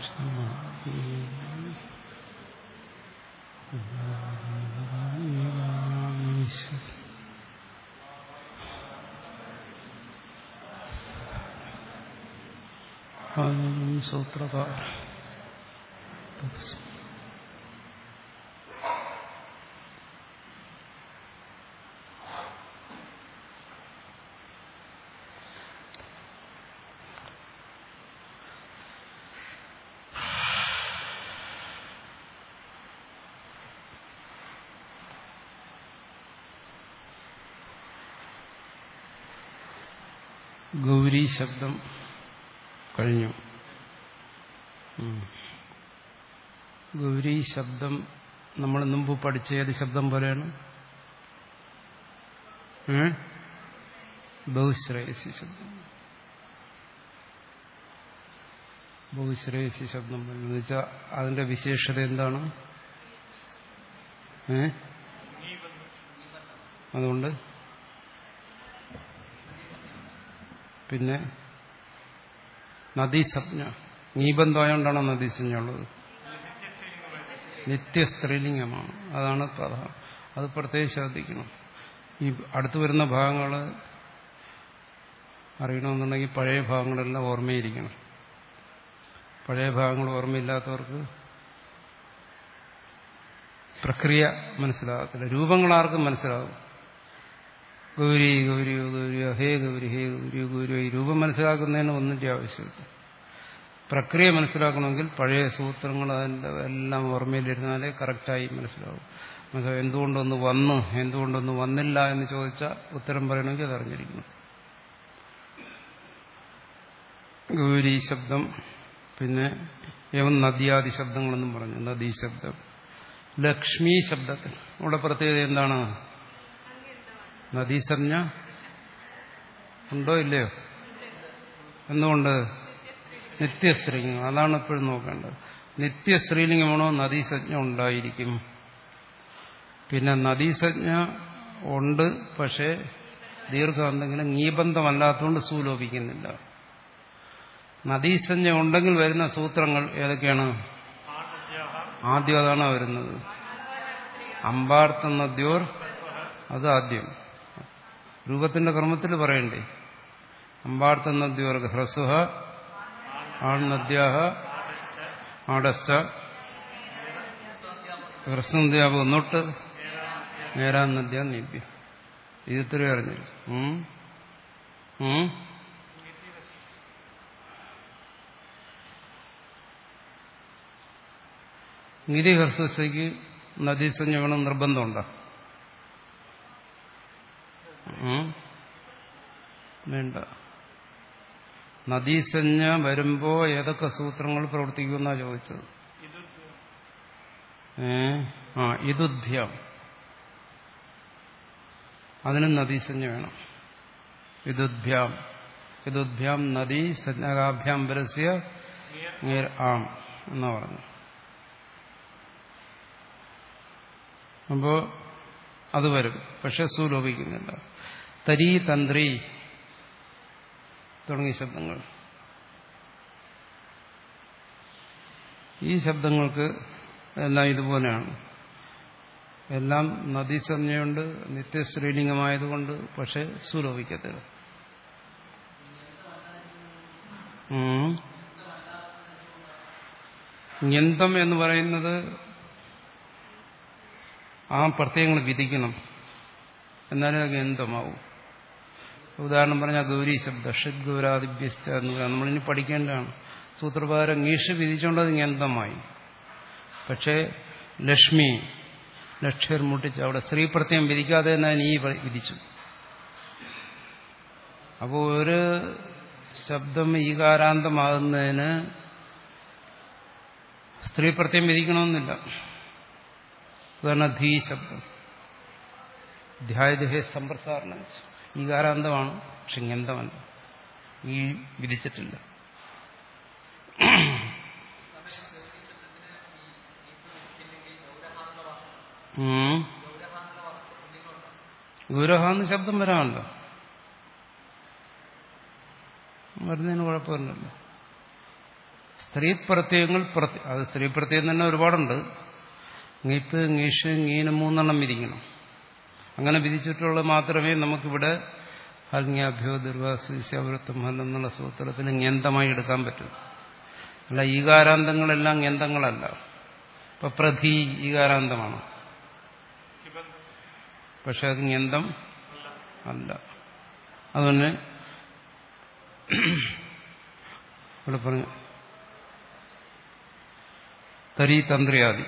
സൂത്രകാര ഗൗരി ശബ്ദം കഴിഞ്ഞു ഗൗരി ശബ്ദം നമ്മൾ മുമ്പ് പഠിച്ച ഏത് ശബ്ദം പോലെയാണ് ബഹുശ്രേയസി ശബ്ദം ബഹുശ്രേയസി ശബ്ദം എന്ന് വെച്ചാൽ അതിന്റെ വിശേഷത എന്താണ് ഏ അതുകൊണ്ട് പിന്നെ നദീസജ്ഞ നീബന്ധമായോണ്ടാണ് നദീസജ്ഞ ഉള്ളത് നിത്യസ്ത്രീലിംഗമാണ് അതാണ് പ്രധാനം അത് പ്രത്യേകം ശ്രദ്ധിക്കണം ഈ അടുത്തു വരുന്ന ഭാഗങ്ങൾ അറിയണമെന്നുണ്ടെങ്കിൽ പഴയ ഭാഗങ്ങളെല്ലാം ഓർമ്മയിരിക്കണം പഴയ ഭാഗങ്ങൾ ഓർമ്മയില്ലാത്തവർക്ക് പ്രക്രിയ മനസ്സിലാകത്തില്ല രൂപങ്ങൾ ആർക്കും മനസ്സിലാകും ഗൗരി ഗൗരിയോ ഗൗരിയോ ഹേ ഗൗരി ഹേ ഗൗരിയോ ഗൗരിയോ ഈ രൂപം മനസ്സിലാക്കുന്നതിന് ഒന്നിന്റെ ആവശ്യമില്ല പ്രക്രിയ മനസ്സിലാക്കണമെങ്കിൽ പഴയ സൂത്രങ്ങൾ അതിൻ്റെ എല്ലാം ഓർമ്മയിലിരുന്നാലേ കറക്റ്റായി മനസ്സിലാവും മനസ്സിലാവും എന്തുകൊണ്ടൊന്ന് വന്ന് എന്തുകൊണ്ടൊന്ന് വന്നില്ല എന്ന് ചോദിച്ചാൽ ഉത്തരം പറയണമെങ്കിൽ അത് അറിഞ്ഞിരിക്കണം ഗൗരി ശബ്ദം പിന്നെ ഏവം നദിയാദി ശബ്ദങ്ങളെന്നും പറഞ്ഞു നദീ ശബ്ദം ലക്ഷ്മി ശബ്ദത്തിന് ഇവിടെ പ്രത്യേകത എന്താണ് നദീസഞ്ജ ഉണ്ടോ ഇല്ലയോ എന്തുകൊണ്ട് നിത്യസ്ത്രീലിംഗം അതാണ് എപ്പോഴും നോക്കേണ്ടത് നിത്യസ്ത്രീലിംഗമാണോ നദീസജ്ഞ ഉണ്ടായിരിക്കും പിന്നെ നദീസജ്ഞ ഉണ്ട് പക്ഷേ ദീർഘാന്തെങ്കിലും നീബന്ധമല്ലാത്തതുകൊണ്ട് സൂലോപിക്കുന്നില്ല നദീസഞ്ജ ഉണ്ടെങ്കിൽ വരുന്ന സൂത്രങ്ങൾ ഏതൊക്കെയാണ് ആദ്യം അതാണ് വരുന്നത് അമ്പാർത്ത നദ്യോർ അത് ആദ്യം രൂപത്തിന്റെ ക്രമത്തിൽ പറയണ്ടേ അമ്പാർത്ത നദ്യോർ ഹ്രസുഹ ആൺനദ്യാഹ ആടസ്ഥ ഹ്രസ്വന്ധ്യാവ് ഒന്നൊട്ട് നേരാൻ നദ്യ നീപ്യ ഇത് ഇത്രയും അറിഞ്ഞില്ല നിധി ഹ്രസ്വയ്ക്ക് നദീസഞ്ജകണം നിർബന്ധമുണ്ടോ വേണ്ട നദീസഞ്ജ വരുമ്പോ ഏതൊക്കെ സൂത്രങ്ങൾ പ്രവർത്തിക്കുമെന്നാ ചോദിച്ചത് ഏ ആ ഇതുദ്ധ്യം അതിനും നദീസഞ്ജ വേണം ഇതുദ്ഭ്യാം ഇതുദ്ഭ്യാം നദീ സജ്ഞകാഭ്യാം പരസ്യ ആം എന്നാ പറഞ്ഞു അപ്പോ അത് വരും പക്ഷെ സുലോപിക്കുന്നില്ല തരീ തന്ത്രി തുടങ്ങിയ ശബ്ദങ്ങൾ ഈ ശബ്ദങ്ങൾക്ക് എല്ലാം ഇതുപോലെയാണ് എല്ലാം നദീസഞ്ജയുണ്ട് നിത്യശ്രീലിംഗമായതുകൊണ്ട് പക്ഷെ സുലോപിക്കത്തില്ല യന്തം എന്ന് പറയുന്നത് ആ പ്രത്യയങ്ങൾ വിധിക്കണം എന്നാലേ അത് ഗന്ധമാവും ഉദാഹരണം പറഞ്ഞാൽ ഗൗരി ശബ്ദ ഷഡ് ഗൗരാദിഭ്യസ്ഥ എന്ന് പറയാം നമ്മളിനി പഠിക്കേണ്ടതാണ് സൂത്രപ്രകാരം ഗീഷ് വിധിച്ചുകൊണ്ടത് ഗന്ധമായി പക്ഷേ ലക്ഷ്മി ലക്ഷ്യർ മുട്ടിച്ച് അവിടെ സ്ത്രീ പ്രത്യയം വിധിക്കാതെ തന്നെ നീ വിധിച്ചു അപ്പോൾ ഒരു ശബ്ദം ഈകാരാന്തമാകുന്നതിന് സ്ത്രീ പ്രത്യയം വിധിക്കണമെന്നില്ല ഉദാഹരണം ധീ ശബ്ദം ധ്യായദേഹ സമ്പ്രസാരണം ഈകാരാന്തമാണ് പക്ഷെ ഗന്ധമല്ല ഈ വിധിച്ചിട്ടില്ല ഗൗരഹാന്ന് ശബ്ദം വരാമല്ലോ വരുന്നതിന് കുഴപ്പമില്ലല്ലോ സ്ത്രീ പ്രത്യയങ്ങൾ പ്രത്യ- അത് സ്ത്രീ പ്രത്യയം തന്നെ ഒരുപാടുണ്ട് ngീപ്പ് ngീഷ് ngീന് മൂന്നെണ്ണം വിധിക്കണം അങ്ങനെ വിധിച്ചിട്ടുള്ളത് മാത്രമേ നമുക്കിവിടെ ഹൽങ്യാഭ്യോ ദുർവാസുവൃത്തം ഹൽ എന്നുള്ള സൂത്രത്തിൽ ങ്ങന്തമായി എടുക്കാൻ പറ്റൂ അല്ല ഈകാരാന്തങ്ങളെല്ലാം ങ്ങന്തങ്ങളല്ല ഇപ്പൊ പ്രധി ഈകാരാന്തമാണ് പക്ഷെ അത് ങ്ങന്തം അല്ല അതുതന്നെ ഇവിടെ പറഞ്ഞു തരി തന്ത്രിയാദി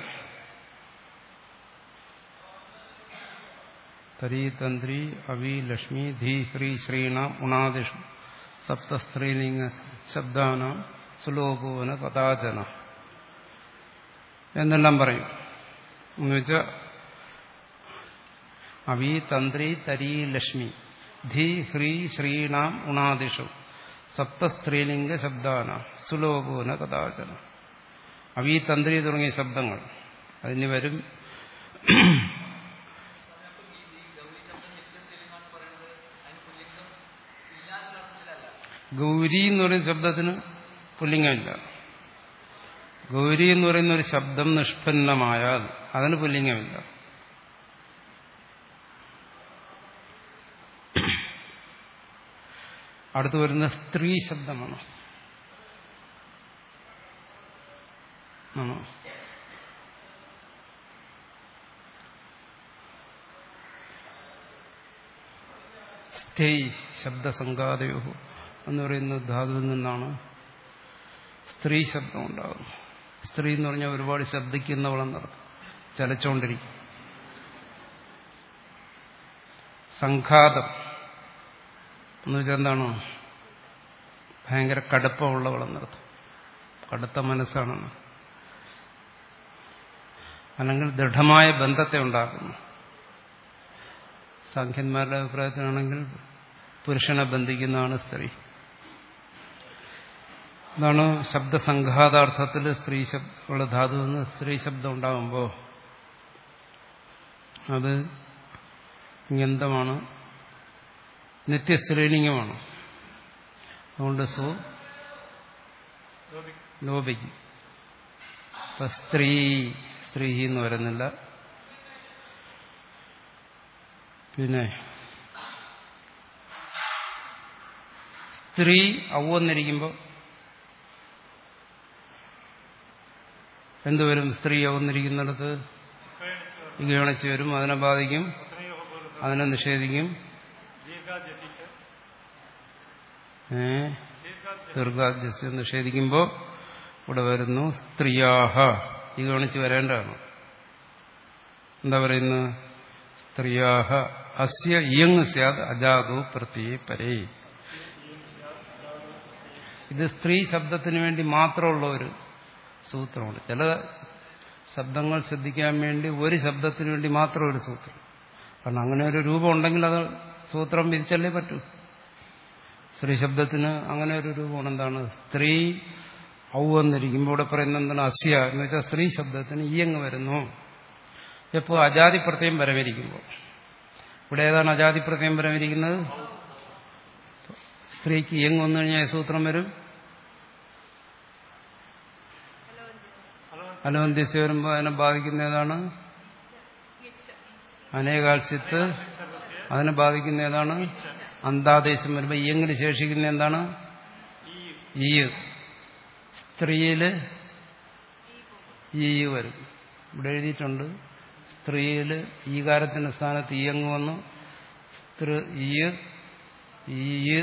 തരി തന്ത്രി അവി ലക്ഷ്മി ധീ ശ്രീ ശ്രീണാം ഉണാദിഷു സപ്തസ്ത്രീലിംഗ ശബ്ദാനാം സുലോഭുവന കഥാചന എന്നെല്ലാം പറയും എന്നുവെച്ചാൽ അവി തന്ത്രി തരി ലക്ഷ്മി ധീ ഹ്രീ ശ്രീണാം ഉണാദിഷു സപ്തസ്ത്രീലിംഗ ശബ്ദാന സുലോഭുവന കഥാചന അവി തന്ത്രി തുടങ്ങിയ ശബ്ദങ്ങൾ അതിന് വരും ഗൗരി എന്ന് പറയുന്ന ശബ്ദത്തിന് പുല്ലിംഗമില്ല ഗൗരി എന്ന് പറയുന്ന ഒരു ശബ്ദം നിഷ്പന്നമായാൽ അതിന് പുല്ലിംഗമില്ല അടുത്ത് വരുന്ന സ്ത്രീ ശബ്ദമാണ് ആണോ സ്ഥൈ ശബ്ദസംഘാതയോ എന്ന് പറയുന്ന ധാതുവിൽ നിന്നാണ് സ്ത്രീ ശബ്ദം ഉണ്ടാകുന്നത് സ്ത്രീ എന്ന് പറഞ്ഞാൽ ഒരുപാട് ശബ്ദിക്കുന്നവളെന്നർത്ഥം ചലച്ചുകൊണ്ടിരിക്കും സംഘാതം എന്ന് വെച്ചാൽ എന്താണോ ഭയങ്കര കടുപ്പമുള്ളവളെന്നർത്ഥം കടുത്ത മനസ്സാണെന്ന് അല്ലെങ്കിൽ ദൃഢമായ ബന്ധത്തെ ഉണ്ടാക്കുന്നു സാഖ്യന്മാരുടെ അഭിപ്രായത്തിലാണെങ്കിൽ പുരുഷനെ ബന്ധിക്കുന്നതാണ് സ്ത്രീ അതാണ് ശബ്ദസംഘാതാർത്ഥത്തിൽ സ്ത്രീ ശബ്ദമുള്ള ധാതു നിന്ന് സ്ത്രീ ശബ്ദം ഉണ്ടാകുമ്പോൾ അത് ഗന്ധമാണ് നിത്യസ്ത്രീലിംഗമാണ് അതുകൊണ്ട് സു ലോപിക്കും ഇപ്പൊ സ്ത്രീ സ്ത്രീ എന്ന് വരുന്നില്ല പിന്നെ സ്ത്രീ ഔവന്നിരിക്കുമ്പോൾ എന്തുവരും സ്ത്രീ ഔവന്നിരിക്കുന്നിടത്ത് ഇകയണിച്ച് വരും അതിനെ ബാധിക്കും അതിനെ നിഷേധിക്കും ഏ ദീർഘാദ്യസ്യം നിഷേധിക്കുമ്പോൾ ഇവിടെ വരുന്നു സ്ത്രീയാഹ ഇകയണിച്ച് വരേണ്ടതാണ് എന്താ പറയുന്നത് സ്ത്രീയാഹ അസ്യ ഇയങ് സ്യാദ് അജാദു പ്രത്യേ പരേ ഇത് സ്ത്രീ ശബ്ദത്തിന് വേണ്ടി മാത്രമുള്ള ഒരു സൂത്രമാണ് ചില ശബ്ദങ്ങൾ ശ്രദ്ധിക്കാൻ വേണ്ടി ഒരു ശബ്ദത്തിന് വേണ്ടി മാത്രം ഒരു സൂത്രം കാരണം അങ്ങനെ ഒരു രൂപം ഉണ്ടെങ്കിൽ അത് സൂത്രം വിരിച്ചല്ലേ പറ്റൂ സ്ത്രീ ശബ്ദത്തിന് അങ്ങനെ ഒരു രൂപമാണ് എന്താണ് സ്ത്രീ ഔ എന്നിരിക്കുമ്പോൾ ഇവിടെ പറയുന്നത് എന്താണ് അസ്യ എന്ന് വെച്ചാൽ സ്ത്രീ ശബ്ദത്തിന് ഇയങ്ങ് വരുന്നു എപ്പോൾ അജാതി പ്രത്യയം വരവിരിക്കുമ്പോൾ ഇവിടെ ഏതാണ് അജാതി പ്രത്യയം വരവിരിക്കുന്നത് സ്ത്രീക്ക് ഇയങ് വന്നു കഴിഞ്ഞാൽ സൂത്രം വരും അലോന്ത്യസ് വരുമ്പോൾ അതിനെ ബാധിക്കുന്ന ഏതാണ് അനേകാൽസ്യത്ത് അതിനെ ബാധിക്കുന്ന ഏതാണ് അന്താദേശം വരുമ്പോൾ ഇയങ്ങിന് ശേഷിക്കുന്ന എന്താണ് ഈ സ്ത്രീയില് ഈ വരും ഇവിടെ എഴുതിയിട്ടുണ്ട് സ്ത്രീയില് ഈകാരത്തിന്റെ സ്ഥാനത്ത് ഇയങ്ങ് വന്നു സ്ത്രീ ഈ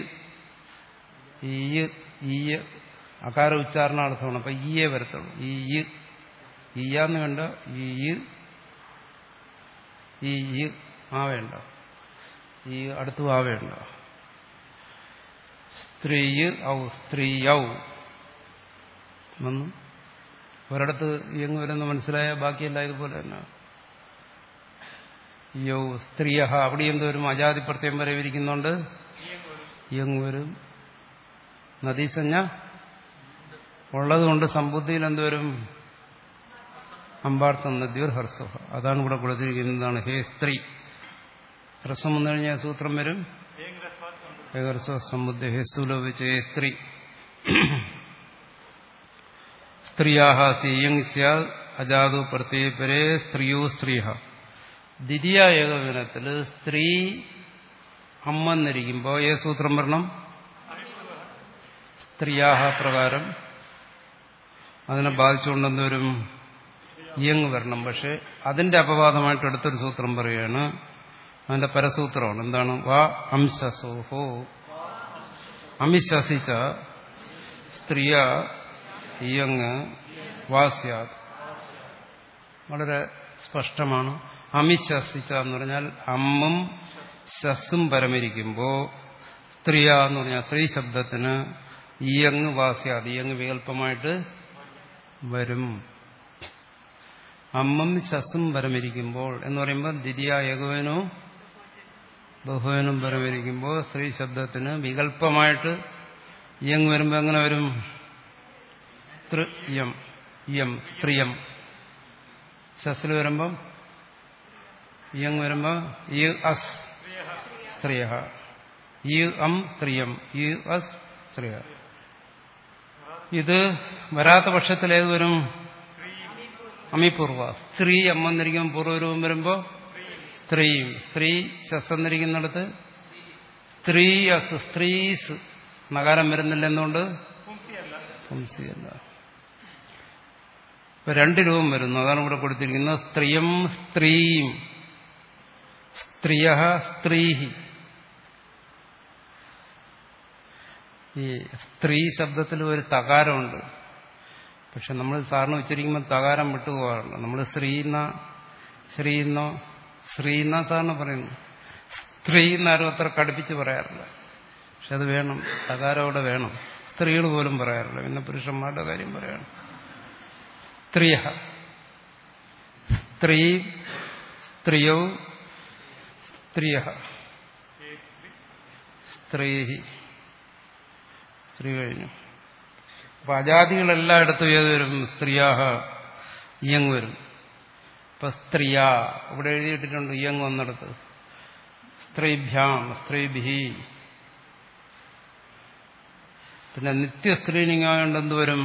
ഈ ഈ അകാര ഉച്ചാരണാർത്ഥമാണ് അപ്പൊ ഈയെ വരത്തുള്ളൂ ഈ ഈയാന്ന് വേണ്ട ഈ ഈ ഈ ആ വേണ്ട ഈ അടുത്തു ആ വേണ്ട സ്ത്രീ ഔ സ്ത്രീയൗ വന്നു ഒരിടത്ത് ഇയങ്ങ് വരുന്ന മനസ്സിലായ ബാക്കിയല്ല ഇതുപോലെ തന്നെ യോ സ്ത്രീയ അവിടെ എന്ത് വരും അജാതി പ്രത്യം വരെ ഇരിക്കുന്നുണ്ട് ഇയങ്ങ് വരും നദീസഞ്ജ ഉള്ളതുകൊണ്ട് സമ്പുദ്ധിയിൽ എന്തുവരും അമ്പാർത്ഥം നദ്യൂർ ഹർസഹ അതാണ് ഇവിടെ കൊടുത്തിരിക്കുന്നതാണ് ഹേ സ്ത്രീ ഹ്രസ്വം വന്നു കഴിഞ്ഞാൽ സൂത്രം വരും ഏകർസ്വ സമുദ്ര ഹേ സുലോപിച്ച് ഹേ സ്ത്രീ സ്ത്രീയാഹ സീയങ് സ്യാൽ അജാതു പ്രത്യേകരെ സ്ത്രീയോ സ്ത്രീഹ ദ്വിതീയ ഏകവചനത്തിൽ സ്ത്രീ അമ്മെന്നിരിക്കുമ്പോൾ ഏ സൂത്രം വരണം സ്ത്രീയാഹ പ്രകാരം അതിനെ ബാധിച്ചുകൊണ്ടെന്ന് വരും ഇയങ് വരണം പക്ഷെ അതിന്റെ അപവാദമായിട്ട് അടുത്തൊരു സൂത്രം പറയുകയാണ് അതിന്റെ പരസൂത്രമാണ് എന്താണ് വാ അംശസോഹോ അമിശ്വസിച്ച സ്ത്രീയ ഇയങ് വാസ്യാത് വളരെ സ്പഷ്ടമാണ് അമിശ്വസിച്ച എന്ന് പറഞ്ഞാൽ അമ്മും ശസ്സും പരമിരിക്കുമ്പോൾ സ്ത്രീയ എന്ന് പറഞ്ഞാൽ സ്ത്രീ ശബ്ദത്തിന് ഇയങ് വാസ്യാത് ഇയങ് വികല്പമായിട്ട് വരും അമ്മും ശസ്സും പരമിരിക്കുമ്പോൾ എന്ന് പറയുമ്പോൾ ദ്വിതീയ ഏകവനോ ബഹുവനും പരമിരിക്കുമ്പോൾ സ്ത്രീ ശബ്ദത്തിന് വികല്പമായിട്ട് ഇയങ് വരുമ്പോൾ എങ്ങനെ വരും ത്രിയം ഇയം സ്ത്രീയം ശസ്സിൽ വരുമ്പം ഇയങ് വരുമ്പോൾ ഈ അസ് സ്ത്രീയ ഈ അം സ്ത്രീയം ഈ അസ് സ്ത്രീയ ഇത് വരാത്ത പക്ഷത്തിൽ ഏത് വരും അമിപൂർവ സ്ത്രീ അമ്മെന്നിരിക്കുമ്പോൾ പൂർവ്വരൂപം വരുമ്പോൾ സ്ത്രീയും സ്ത്രീ ശസ്സെന്നിരിക്കുന്നിടത്ത് സ്ത്രീ അസ് സ്ത്രീസ് നഗാരം വരുന്നില്ല എന്തുകൊണ്ട് പുംസിയല്ല ഇപ്പൊ രണ്ട് രൂപം വരുന്നു അതാണ് ഇവിടെ കൊടുത്തിരിക്കുന്നത് സ്ത്രീയം സ്ത്രീയും സ്ത്രീയ സ്ത്രീഹി ഈ സ്ത്രീ ശബ്ദത്തിൽ ഒരു തകാരമുണ്ട് പക്ഷെ നമ്മൾ സാറിന് ഉച്ചരിക്കുമ്പോൾ തകാരം വിട്ടുപോകാറുണ്ട് നമ്മൾ സ്ത്രീന്ന ശ്രീന്നോ ശ്രീന്ന സാറിന് പറയുന്നു സ്ത്രീ എന്നാരും അത്ര കടുപ്പിച്ച് പറയാറില്ല പക്ഷെ അത് വേണം തകാരം അവിടെ വേണം സ്ത്രീകൾ പോലും പറയാറില്ല പിന്നെ പുരുഷന്മാരുടെ കാര്യം പറയണം സ്ത്രീയ സ്ത്രീ സ്ത്രീയോ സ്ത്രീയ സ്ത്രീ സ്ത്രീ കഴിഞ്ഞു അപ്പൊ അജാതികളെല്ലായിടത്തും ഏത് വരും സ്ത്രീയാഹ ഇയങ് വരും ഇപ്പൊ സ്ത്രീയ ഇവിടെ എഴുതിയിട്ടിട്ടുണ്ട് ഇയങ് വന്നിടത്ത് സ്ത്രീഭ്യാം സ്ത്രീഭി പിന്നെ നിത്യസ്ത്രീലിംഗമായോണ്ട് എന്ത് വരും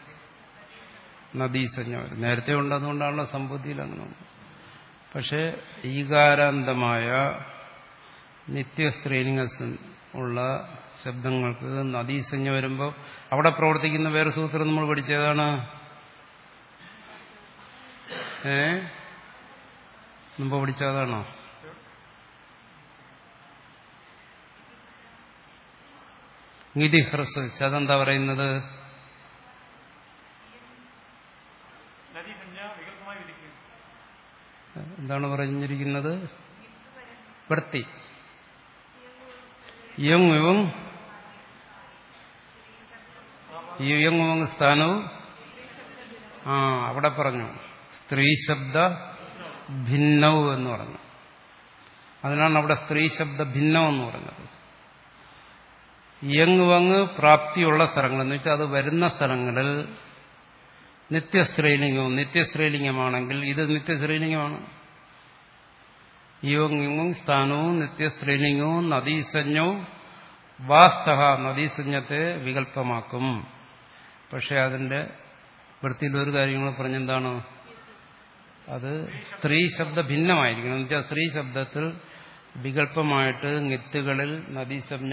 നദീസഞ്ജ വരും നേരത്തെ ഉണ്ട് അതുകൊണ്ടാണല്ലോ സമ്പത്തിയിൽ അങ്ങനെ ഉണ്ട് പക്ഷെ ഈകാരാന്തമായ നിത്യസ്ത്രീലിംഗ ഉള്ള ശബ്ദങ്ങൾക്ക് നദീസഞ്ജ വരുമ്പോൾ അവിടെ പ്രവർത്തിക്കുന്ന വേറെ സൂത്രം നമ്മൾ പഠിച്ചതാണ് ഏ മുമ്പ് പഠിച്ചതാണോ നിധി ഹ്രസ് അതെന്താ പറയുന്നത് എന്താണ് പറഞ്ഞിരിക്കുന്നത് വൃത്തി യങ് ഇവങ് യങ് ഇവങ് സ്ഥാനവും ആ അവിടെ പറഞ്ഞു സ്ത്രീ ശബ്ദ ഭിന്നവും എന്ന് പറഞ്ഞു അതിനാണ് അവിടെ സ്ത്രീ ശബ്ദ ഭിന്നം എന്ന് പറഞ്ഞത് യങ് വങ് പ്രാപ്തിയുള്ള സ്ഥലങ്ങൾ എന്ന് വെച്ചാൽ അത് വരുന്ന സ്ഥലങ്ങളിൽ നിത്യസ്ത്രീലിംഗവും നിത്യസ്ത്രീലിംഗമാണെങ്കിൽ ഇത് നിത്യസ്ത്രീലിംഗമാണ് യോഗവും സ്ഥാനവും നിത്യസ്ത്രീലിംഗവും നദീസഞ്ജവും വാസ്തഹ നദീസഞ്ജത്തെ വികല്പമാക്കും പക്ഷെ അതിന്റെ വൃത്തിയിൽ ഒരു കാര്യങ്ങൾ പറഞ്ഞെന്താണ് അത് സ്ത്രീ ശബ്ദ ഭിന്നമായിരിക്കണം എന്ന് വെച്ചാൽ സ്ത്രീ ശബ്ദത്തിൽ വികല്പമായിട്ട് നിത്തുകളിൽ നദീസഞ്ജ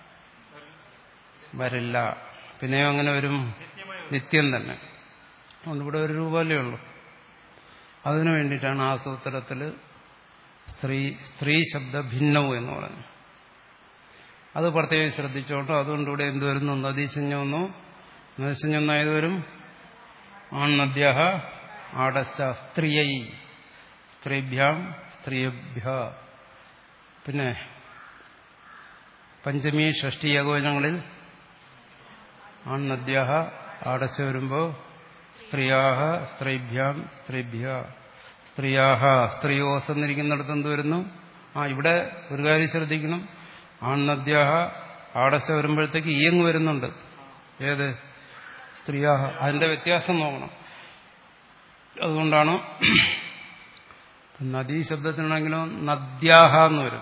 വരില്ല പിന്നെയോ അങ്ങനെ വരും നിത്യം തന്നെ അതുകൊണ്ട് ഇവിടെ ഒരു രൂപമല്ലേ ഉള്ളൂ അതിനു വേണ്ടിയിട്ടാണ് ആ സൂത്രത്തിൽ സ്ത്രീ സ്ത്രീ ശബ്ദ ഭിന്നവും എന്ന് പറഞ്ഞു അത് പ്രത്യേകം ശ്രദ്ധിച്ചോട്ടോ അതുകൊണ്ട് ഇവിടെ എന്ത് വരുന്നു നദീസഞ്ജമെന്നോ നദീസഞ്ജമെന്നായത് വരും ആൺനദ്യ ആടശ്ച സ്ത്രീയൈ സ്ത്രീഭ്യാം സ്ത്രീഭ്യ പിന്നെ പഞ്ചമി ഷഷ്ടി ഏകോചനങ്ങളിൽ ആൺനദ്യ ആടച്ച് വരുമ്പോൾ സ്ത്രീയാഹ സ്ത്രീഭ്യാം സ്ത്രീഭ്യ സ്ത്രീയാഹ സ്ത്രീയോസ് എന്നിരിക്കുന്നിടത്ത് എന്ത് വരുന്നു ആ ഇവിടെ ഒരു കാര്യം ശ്രദ്ധിക്കണം ആൺനദ്യാഹ ആടച്ച വരുമ്പോഴത്തേക്ക് ഇയങ് വരുന്നുണ്ട് ഏത് സ്ത്രീയാഹ അതിന്റെ വ്യത്യാസം നോക്കണം അതുകൊണ്ടാണ് നദീ ശബ്ദത്തിനാണെങ്കിലോ നദ്യാഹ എന്ന് വരും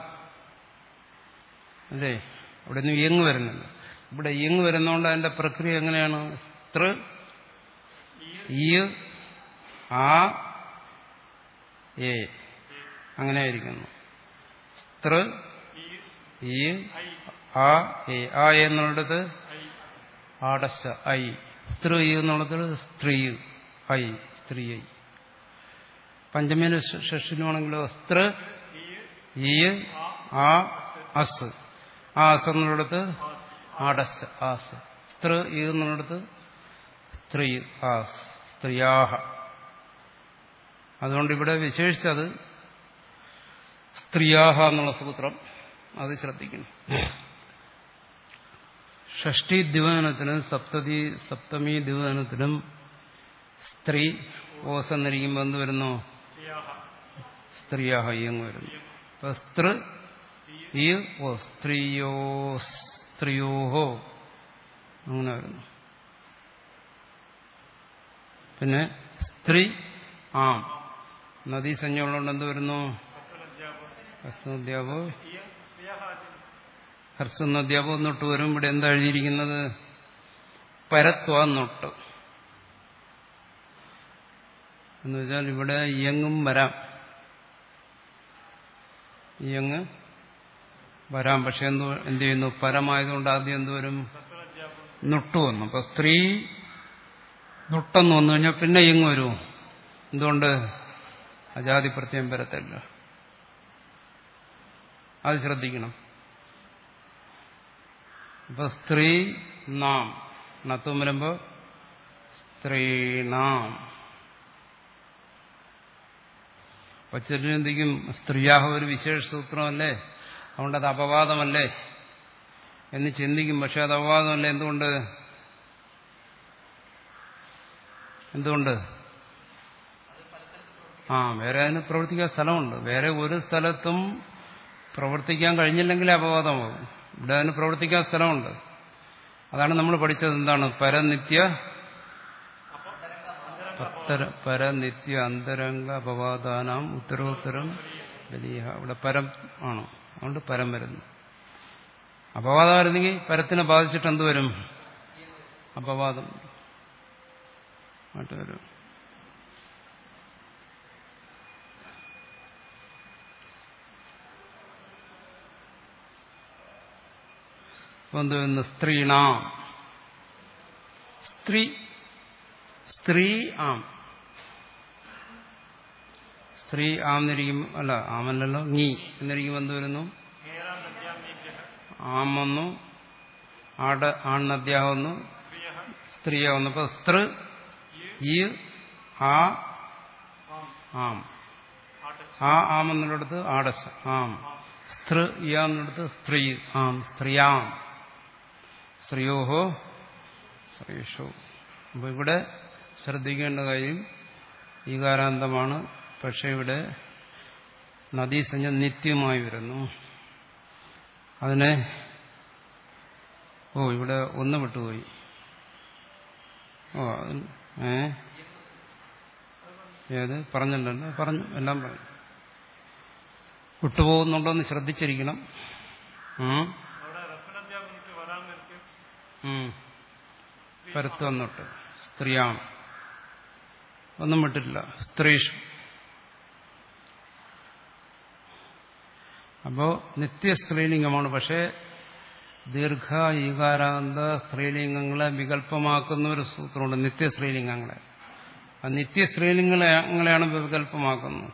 അല്ലേ അവിടെ നിന്ന് ഇയങ് വരുന്നില്ല ഇവിടെ ഇയങ് വരുന്നതുകൊണ്ട് അതിന്റെ പ്രക്രിയ എങ്ങനെയാണ് തൃ ഈ ആ എ അങ്ങനെ ആയിരിക്കുന്നു സ്ത്ര ഈ ആ എ ആ എന്നുള്ളത് ആടശ ഐ സ്ത്രീ എന്നുള്ളത് സ്ത്രീ ഐ സ്ത്രീ ഐ പഞ്ചമേന ഷഷിനുമാണെങ്കിലോ സ്ത്ര ഈ ആ അസ് ആ അസ് എന്നുള്ളത് ആടസ് ആസ് സ്ത്ര ഈ എന്നുള്ളത് സ്ത്രീ ആസ് സ്ത്രീയാഹ അതുകൊണ്ട് ഇവിടെ വിശേഷിച്ചത് സ്ത്രീയാഹ എന്നുള്ള സൂത്രം അത് ശ്രദ്ധിക്കണം ഷഷ്ടി ദിവനത്തിനും സപ്തതി സപ്തമി ദിവനത്തിനും സ്ത്രീ ഓസ് എന്നിരിക്കുമ്പോൾ എന്ത് വരുന്നു സ്ത്രീയാഹ ഈ അങ്ങ് വരുന്നു അപ്പൊ സ്ത്രീ ഈ ഓ സ്ത്രീയോ സ്ത്രീയോഹോ അങ്ങനെ വരുന്നു പിന്നെ സ്ത്രീ ആം നദീസഞ്ജ ഉള്ളതുകൊണ്ട് എന്ത് വരുന്നു ഹർസനദ്യാപോ ഹർസനദ്യാപോ എന്നൊട്ട് വരും ഇവിടെ എന്താ എഴുതിയിരിക്കുന്നത് പരത്വ എന്നൊട്ട് എന്ന് വെച്ചാൽ ഇവിടെ ഇയങ്ങും വരാം ഇയങ്ങ് വരാം പക്ഷെ എന്ത് എന്ത് ചെയ്യുന്നു പരമായതുകൊണ്ട് ആദ്യം എന്ത് വരും നുട്ടു വന്നു അപ്പൊ സ്ത്രീ നുട്ടെന്ന് വന്നു കഴിഞ്ഞാൽ പിന്നെ ഇങ്ങ് വരുമോ എന്തുകൊണ്ട് അജാതി പ്രത്യം വരത്തില്ല അത് ശ്രദ്ധിക്കണം അപ്പൊ സ്ത്രീ നാം നത്തും വരുമ്പോ സ്ത്രീണാം അപ്പൊ ചിലരെന്തിക്കും സ്ത്രീയാഹ ഒരു വിശേഷ സൂത്രമല്ലേ അതുകൊണ്ട് അത് അപവാദമല്ലേ എന്ന് ചിന്തിക്കും പക്ഷെ അത് അപവാദമല്ല എന്തുകൊണ്ട് എന്തുകൊണ്ട് ആ വേറെ അതിന് പ്രവർത്തിക്കാൻ സ്ഥലമുണ്ട് വേറെ ഒരു സ്ഥലത്തും പ്രവർത്തിക്കാൻ കഴിഞ്ഞില്ലെങ്കിൽ അപവാദമാകും ഇവിടെ അതിന് പ്രവർത്തിക്കാൻ സ്ഥലമുണ്ട് അതാണ് നമ്മൾ പഠിച്ചത് എന്താണ് പരനിത്യ പരനിത്യ അന്തരംഗ അപവാദാനാം ഉത്തരോത്തരം വലിയ ഇവിടെ പരം ആണ് അതുകൊണ്ട് പരം വരുന്നു അപവാദം വരുന്നെങ്കിൽ പരത്തിനെ ബാധിച്ചിട്ട് എന്ത് വരും അപവാദം ആയിട്ട് വരും എന്ത് വരുന്നു സ്ത്രീണാം സ്ത്രീ സ്ത്രീ ആം സ്ത്രീ ആം എന്നിരിക്കും അല്ല ആമല്ലല്ലോ നീ എന്നിരിക്കും എന്ത് വരുന്നു ആം വന്നു ആട ആണെന്നദ്യാഹം വന്നു സ്ത്രീയാവുന്നു അപ്പൊ സ്ത്രീ ഈ ആ ആം ആ ആം എന്നുള്ളിടത്ത് ആടസ് ആം സ്ത്രീ ഇയാന്നിടത്ത് സ്ത്രീ ആം സ്ത്രീയാം സ്ത്രീയോഹോ സ്ത്രീഷോ അപ്പൊ ഇവിടെ ശ്രദ്ധിക്കേണ്ട കാര്യം ഈകാരാന്തമാണ് പക്ഷെ ഇവിടെ നദീസഞ്ജ നിത്യമായി വരുന്നു അതിനെ ഓ ഇവിടെ ഒന്ന് വിട്ടുപോയി ഓ ഏ ഏത് പറഞ്ഞല്ലോ പറഞ്ഞു എല്ലാം പറഞ്ഞു വിട്ടുപോകുന്നുണ്ടോ എന്ന് ശ്രദ്ധിച്ചിരിക്കണം പരത്ത് വന്നിട്ട് സ്ത്രീയാണ് ഒന്നും വിട്ടിട്ടില്ല സ്ത്രീഷ് അപ്പോ നിത്യ സ്ത്രീലിംഗമാണ് പക്ഷേ ദീർഘ ഈകാരാന്ത സ്ത്രീലിംഗങ്ങളെ വികല്പമാക്കുന്ന ഒരു സൂത്രമുണ്ട് നിത്യ സ്ത്രീലിംഗങ്ങളെ ആ നിത്യ സ്ത്രീലിംഗങ്ങളെയാണ് വികല്പമാക്കുന്നത്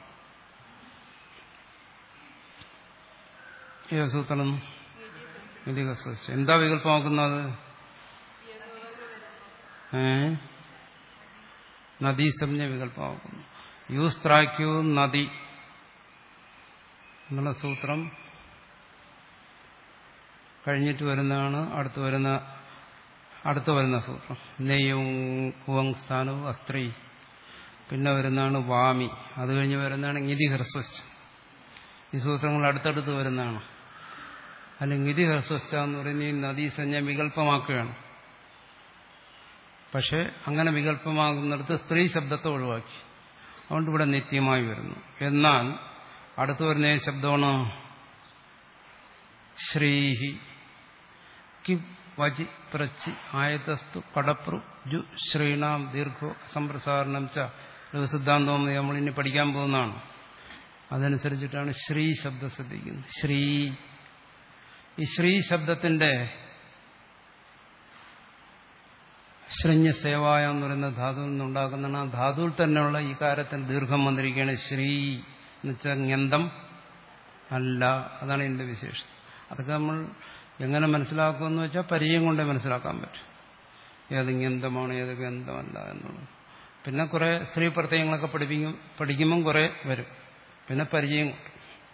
ഏത് സൂത്രം എന്താ വികല്പമാക്കുന്നത് ഏ നദീസംജ്ഞ വികല്പമാക്കുന്നു യൂസ്ത്രാക്യു നദി എന്നുള്ള സൂത്രം കഴിഞ്ഞിട്ട് വരുന്നതാണ് അടുത്ത് വരുന്ന അടുത്ത് വരുന്ന സൂത്രം നെയ്യും കുവങ് സ്ഥാനവും അസ്ത്രീ പിന്നെ വരുന്നതാണ് വാമി അത് കഴിഞ്ഞ് വരുന്നതാണ് നിധി ഹ്രസ്വസ്ഥ ഈ സൂത്രങ്ങൾ അടുത്തടുത്ത് വരുന്നതാണ് അല്ലെങ്കിൽ നിധി ഹ്രസ്വസ്ഥ എന്ന് പറയുന്ന ഈ നദീസഞ്ജ വികല്പമാക്കുകയാണ് പക്ഷെ അങ്ങനെ വികല്പമാകുന്നിടത്ത് സ്ത്രീ ശബ്ദത്തെ ഒഴിവാക്കി അതുകൊണ്ട് ഇവിടെ നിത്യമായി വരുന്നു എന്നാൽ അടുത്തു വരുന്ന ഏത് ശബ്ദമാണ് ശ്രീഹി വചി പ്രച്ചി ആയതസ്തു കടപ്രു ജു ശ്രീണാം ദീർഘോ അസംപ്രസാരണം ച സിദ്ധാന്തം നമ്മൾ ഇനി പഠിക്കാൻ പോകുന്നതാണ് അതനുസരിച്ചിട്ടാണ് ശ്രീ ശബ്ദം ശ്രദ്ധിക്കുന്നത് ശ്രീ ഈ ശ്രീ ശബ്ദത്തിന്റെ ശൃഞ്ഞ സേവായ എന്ന് പറയുന്ന ധാതുവിൽ നിന്നുണ്ടാക്കുന്നതാണ് ആ ധാതുവിൽ തന്നെയുള്ള ഈ കാര്യത്തിൽ ദീർഘം വന്നിരിക്കുകയാണ് ശ്രീ എന്ന് വെച്ചാൽ ങ്ങന്തം അല്ല അതാണ് ഇതിന്റെ വിശേഷം അതൊക്കെ നമ്മൾ എങ്ങനെ മനസ്സിലാക്കുമെന്ന് വെച്ചാൽ പരിചയം കൊണ്ടേ മനസ്സിലാക്കാൻ പറ്റും ഏത് ഗന്ധമാണ് ഏത് ഗന്ധമല്ല എന്നുള്ളത് പിന്നെ കുറെ സ്ത്രീ പ്രത്യയങ്ങളൊക്കെ പഠിപ്പിക്കും പഠിക്കുമ്പം കുറെ വരും പിന്നെ പരിചയം കൊണ്ട്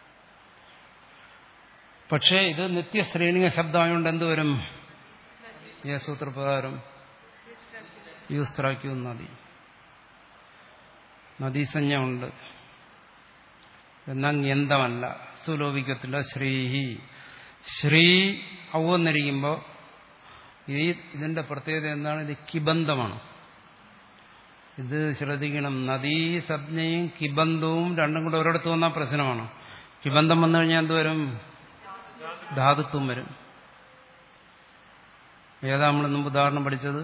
പക്ഷേ ഇത് നിത്യ ശ്രീലിംഗ ശബ്ദമായതുകൊണ്ട് എന്ത് വരും ഈ സൂത്രപ്രകാരം യൂസ്ത്രാക്യു നദി നദീസഞ്ജ ഉണ്ട് എന്നാൽ ഗന്ധമല്ല സുലോപിക്കത്തില്ല ശ്രീഹി ശ്രീ ഔവന്നിരിക്കുമ്പോൾ ഈ ഇതിന്റെ പ്രത്യേകത എന്താണ് ഇത് കിബന്ധമാണ് ഇത് ശ്രദ്ധിക്കണം നദീ സംജ്ഞയും കിബന്ധവും രണ്ടും കൂടെ ഒരിടത്ത് വന്നാൽ പ്രശ്നമാണ് കിബന്ധം വന്നു കഴിഞ്ഞാൽ എന്തുവരും ധാതുത്വം വരും ഏതാ നമ്മൾ മുമ്പ് ഉദാഹരണം പഠിച്ചത്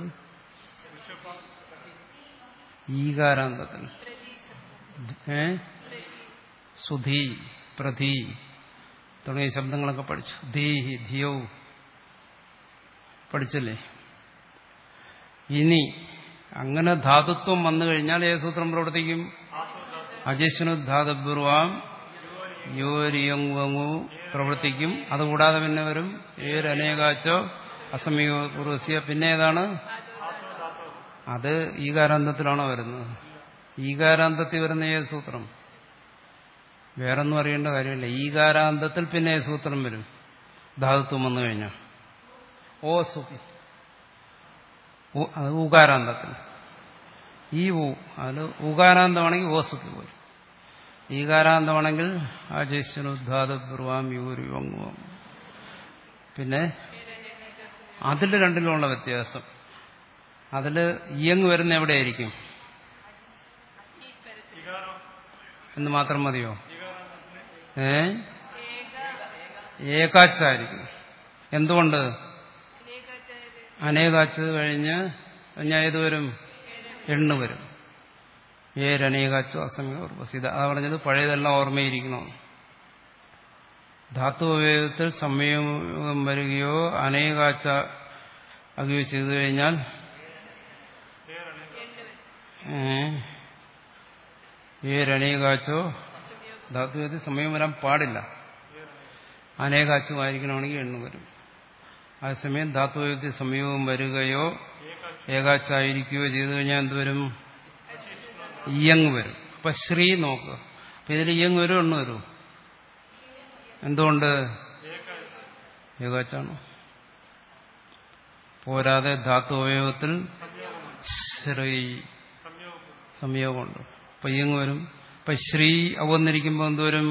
ഈകാരാന്തത്തിൽ ഏ സുധി പ്രധി തുടങ്ങിയ ശബ്ദങ്ങളൊക്കെ പഠിച്ചു ധീഹി ധിയോ പഠിച്ചല്ലേ ഇനി അങ്ങനെ ധാതുത്വം വന്നു കഴിഞ്ഞാൽ ഏത് സൂത്രം പ്രവർത്തിക്കും അജസ്വനു ധാതുപൂർവാം യോരിയങ്ങു പ്രവർത്തിക്കും അതുകൂടാതെ പിന്നെ വരും ഏരനേകാച്ചോ അസമയോ പൂർവസ്യ പിന്നെ ഏതാണ് അത് ഈകാരാന്തത്തിലാണോ വരുന്നത് ഈകാരാന്തത്തിൽ വരുന്ന ഏത് സൂത്രം വേറൊന്നും അറിയേണ്ട കാര്യമില്ല ഈകാരാന്തത്തിൽ പിന്നെ ഏത് സൂത്രം വരും ധാതുത്വം വന്നു കഴിഞ്ഞാൽ ഓ സുഖി അത് ഊകാരാന്തത്തിൽ ഈ ഊ അത് ഊകാരാന്തമാണെങ്കിൽ ഓ സുഖി പോലും ഈകാരാന്തമാണെങ്കിൽ ആജേശ്വനുദ്ധാതപൂർവാം യൂരി വങ്ങുവാം പിന്നെ അതിൽ രണ്ടിലുമുള്ള വ്യത്യാസം അതിൽ ഇയങ്ങ് വരുന്ന എവിടെയായിരിക്കും എന്ന് മാത്രം മതിയോ ഏ ഏകാച്ചായിരിക്കും എന്തുകൊണ്ട് അനേകാച്ച് കഴിഞ്ഞ് കഴിഞ്ഞാൽ ഏത് വരും എണ്ണു വരും ഏരനേകാച്ചു അസമയോർവസ് ഇത് അതാ പറഞ്ഞത് പഴയതെല്ലാം ഓർമ്മയിരിക്കണം ധാത്തുപയോഗത്തിൽ സംയോഗം വരികയോ അനേകാച്ച അകയോ ചെയ്തു കഴിഞ്ഞാൽ ഏരനേകാച്ചോ ധാത്തുപയോഗത്തിൽ സമയം വരാൻ പാടില്ല അനേകാച്ചും ആയിരിക്കണമെങ്കിൽ എണ്ണു വരും അതേസമയം ധാത്തുപയോഗത്തിൽ സംയോഗം വരികയോ ഏകാച്ചായിരിക്കുകയോ ചെയ്തു കഴിഞ്ഞാൽ എന്തുവരും ഇയങ് വരും അപ്പൊ ശ്രീ നോക്കുക അപ്പൊ ഇതിൽ ഇയങ് വരും എണ്ണു വരും എന്തുകൊണ്ട് ഏകാച്ചാണോ പോരാതെ ധാതു അവയവത്തിൽ ശ്രീ സംയോഗമുണ്ട് അപ്പൊ ഇയങ് വരും അപ്പൊ ശ്രീ അവന്നിരിക്കുമ്പോൾ എന്തുവരും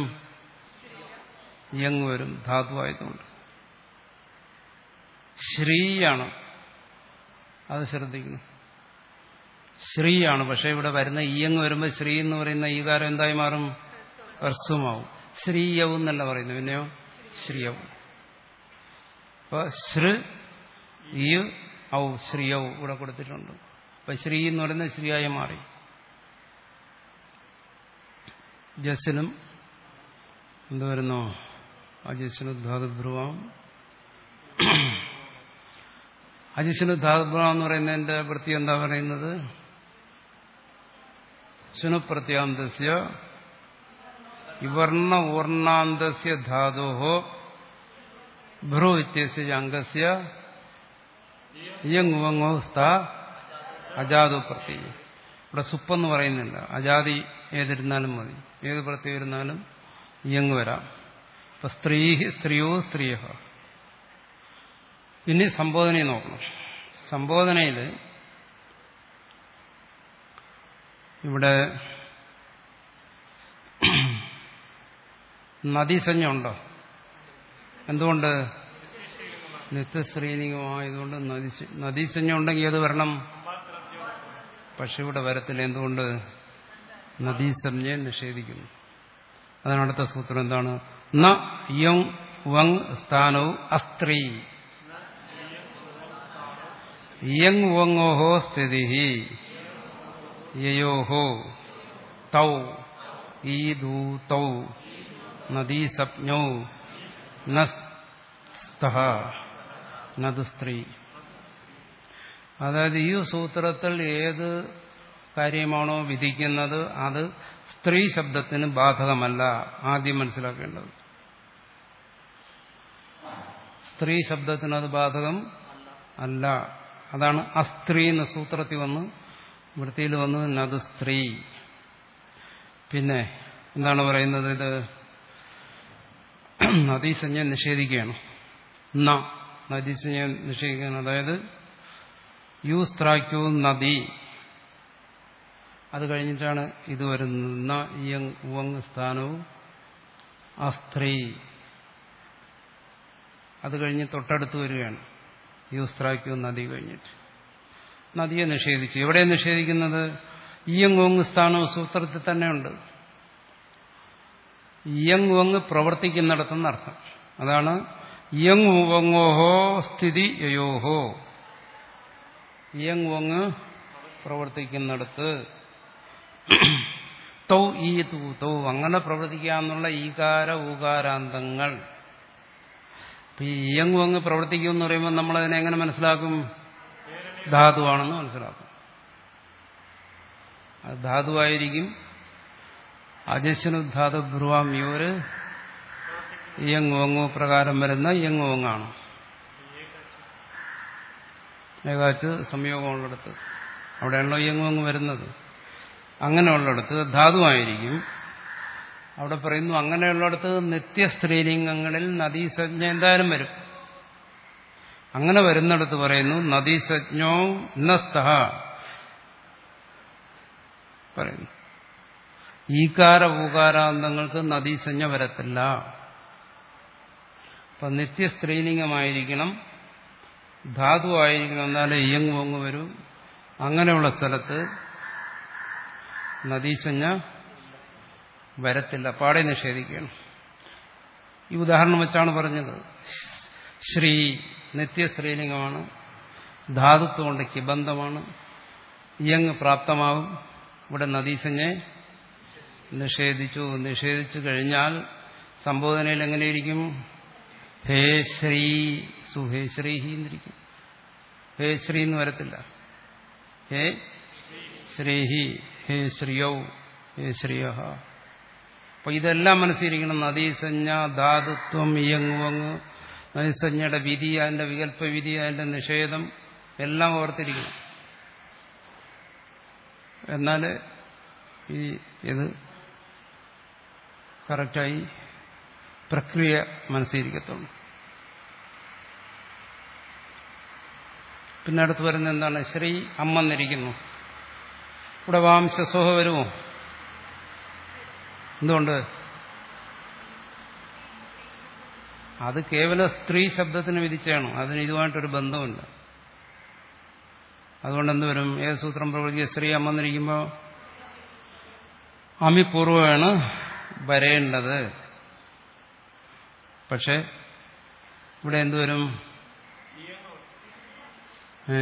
ഇയങ് വരും ധാതു ആയതുകൊണ്ട് ശ്രീയാണ് അത് ശ്രദ്ധിക്കണം ശ്രീയാണ് പക്ഷെ ഇവിടെ വരുന്ന ഈയങ് വരുമ്പോൾ ശ്രീ എന്ന് പറയുന്ന ഈകാരം എന്തായി മാറും ഹർസ്വമാവും ശ്രീയവും എന്നല്ല പറയുന്നത് പിന്നെയോ ശ്രീയവും അപ്പൊ ശ്രീ ഈ ഔ ശ്രീയവും ഇവിടെ കൊടുത്തിട്ടുണ്ട് അപ്പൊ ശ്രീ എന്ന് പറയുന്നത് ശ്രീയായി മാറി ജസ്സിനും എന്ത് വരുന്നു അജസ്സിനു ധാതുഭ്രുവാം അജിഷന് ധാതുഭ്രം എന്ന് പറയുന്നതിന്റെ വൃത്തി എന്താ പറയുന്നത് ശുനുപ്രത്യാന്തസ്യ വിവർണ ഊർണാന്തസ്യ ധാതോഹോ ഭ്രു ഇത്യസ്യ അംഗസ്യ ഇയങ്ങുവങ്ങോ സ്ഥ അജാതു പ്രത്യ ഇവിടെ സുപ്പെന്ന് പറയുന്നില്ല അജാതി ഏതിരുന്നാലും മതി ഏത് പ്രത്യം ഇരുന്നാലും ഇയങ്ങ് വരാം അപ്പൊ സ്ത്രീ സ്ത്രീയോ സ്ത്രീയ ഇനി സംബോധനയെ നോക്കണം സംബോധനയിൽ ഇവിടെ നദീസഞ്ജ ഉണ്ടോ എന്തുകൊണ്ട് നിത്യശ്രീനികമായതുകൊണ്ട് നദീ നദീസഞ്ജ ഉണ്ടെങ്കിൽ ഏത് വരണം പക്ഷെ ഇവിടെ വരത്തില്ല എന്തുകൊണ്ട് നദീസഞ്ജയെ നിഷേധിക്കുന്നു അതാണ് അടുത്ത സൂത്രം എന്താണ് ന യം വങ് സ്ഥാനവും അസ്ത്രീ ഇയങ് ഉവങ്ങോഹോ സ്ഥിതി യയോഹോ തൗ ഈ ദൂ തൗ നദീസപ്ഞൗ നസ്തഹ നത് സ്ത്രീ അതായത് ഈ സൂത്രത്തിൽ ഏത് കാര്യമാണോ വിധിക്കുന്നത് അത് സ്ത്രീ ശബ്ദത്തിന് ബാധകമല്ല ആദ്യം മനസ്സിലാക്കേണ്ടത് സ്ത്രീ ശബ്ദത്തിന് അത് ബാധകം അല്ല അതാണ് അസ്ത്രീ എന്ന സൂത്രത്തിൽ വന്ന് വൃത്തിയിൽ വന്ന് നത് സ്ത്രീ പിന്നെ എന്താണ് പറയുന്നത് ഇത് നദീസഞ്ജ നിഷേധിക്കുകയാണ് ന നദീസഞ്ജ നിഷേധിക്കുകയാണ് അതായത് യു സ്ത്രാക്യു നദി അത് കഴിഞ്ഞിട്ടാണ് ഇത് വരുന്നത് ന ഇയങ് ഉവങ് സ്ഥാനവും അസ്ത്രീ അത് കഴിഞ്ഞ് തൊട്ടടുത്ത് വരികയാണ് യൂസ്ത്രാക്യു നദി കഴിഞ്ഞിട്ട് നദിയെ നിഷേധിച്ചു എവിടെ നിഷേധിക്കുന്നത് ഇയങ് ഒങ് സ്ഥാനവും സൂത്രത്തിൽ തന്നെയുണ്ട് ഇയങ് ഒങ് പ്രവർത്തിക്കുന്നിടത്തെന്ന് അർത്ഥം അതാണ് ഇയങ് ഉവങ്ങോഹോ സ്ഥിതി യയോഹോ ഇയങ് ഒങ് പ്രവർത്തിക്കുന്നിടത്ത് തൗ ഈ തൂ തൗ അങ്ങനെ പ്രവർത്തിക്കാന്നുള്ള ഈകാര ഊകാരാന്തങ്ങൾ ഈ ഇയങ്ങു അങ്ങ് പ്രവർത്തിക്കും എന്ന് പറയുമ്പോൾ നമ്മൾ അതിനെ എങ്ങനെ മനസ്സിലാക്കും ധാതുവാണെന്ന് മനസ്സിലാക്കും അത് ധാതുവായിരിക്കും അജസ്വനുദ്ധാത ബ്രുവാം യോര് ഇയങ്ങു അങ്ങു പ്രകാരം വരുന്ന ഇയങ്ങു അങ്ങാണ് ഏകാച്ച് സംയോഗമുള്ളിടത്ത് അവിടെയാണല്ലോ ഇയങ്ങു അങ്ങ് വരുന്നത് അങ്ങനെയുള്ളിടത്ത് ധാതുവായിരിക്കും അവിടെ പറയുന്നു അങ്ങനെയുള്ളിടത്ത് നിത്യ സ്ത്രീലിംഗങ്ങളിൽ നദീസജ്ഞ എന്തായാലും വരും അങ്ങനെ വരുന്നിടത്ത് പറയുന്നു നദീസജ്ഞോ നസ്തഹ പറയുന്നു ഈകാര ഊകാരാന്തങ്ങൾക്ക് നദീസഞ്ജ വരത്തില്ല അപ്പൊ നിത്യ സ്ത്രീലിംഗമായിരിക്കണം ധാതുവായിരിക്കണം എന്നാലേ ഇയങ്ങ് പൊങ്ങ് വരൂ അങ്ങനെയുള്ള സ്ഥലത്ത് നദീസഞ്ജ വരത്തില്ല പാടെ നിഷേധിക്കുകയാണ് ഈ ഉദാഹരണം വെച്ചാണ് പറഞ്ഞത് ശ്രീ നിത്യ സ്ത്രീലിംഗമാണ് ധാതുത്വം കൊണ്ട് കിബന്ധമാണ് ഇയങ് പ്രാപ്തമാകും ഇവിടെ നദീസഞ്ജെ നിഷേധിച്ചു നിഷേധിച്ചു കഴിഞ്ഞാൽ സംബോധനയിൽ എങ്ങനെയിരിക്കും ഹേ ശ്രീ സുഹേ ശ്രീഹി എന്നിരിക്കും ഹേ ശ്രീ എന്ന് വരത്തില്ല ഹേ ശ്രീഹി ഹേ ശ്രീയൗ ഹേ ശ്രീയ അപ്പൊ ഇതെല്ലാം മനസ്സിരിക്കണം നദീസഞ്ജ ധാതുത്വം ഇയങ്ങുവങ്ങ് നദീസഞ്ജയുടെ വിധി അതിന്റെ വികല്പ വിധി അതിന്റെ നിഷേധം എല്ലാം ഓർത്തിരിക്കണം എന്നാൽ ഈ ഇത് കറക്റ്റായി പ്രക്രിയ മനസ്സിരിക്കത്തുള്ളൂ പിന്നെ അടുത്ത് വരുന്ന എന്താണ് ശ്രീ അമ്മന്നിരിക്കുന്നു ഇവിടെ വാംശസോഹ വരുമോ എന്തുകൊണ്ട് അത് കേവല സ്ത്രീ ശബ്ദത്തിന് വിധിച്ചാണ് അതിന് ഇതുമായിട്ടൊരു ബന്ധമില്ല അതുകൊണ്ട് എന്ത് വരും ഏത് സൂത്രം പ്രവർത്തിക്കുക സ്ത്രീ അമ്മന്നിരിക്കുമ്പോൾ അമിപൂർവമാണ് വരേണ്ടത് പക്ഷെ ഇവിടെ എന്തുവരും ഏ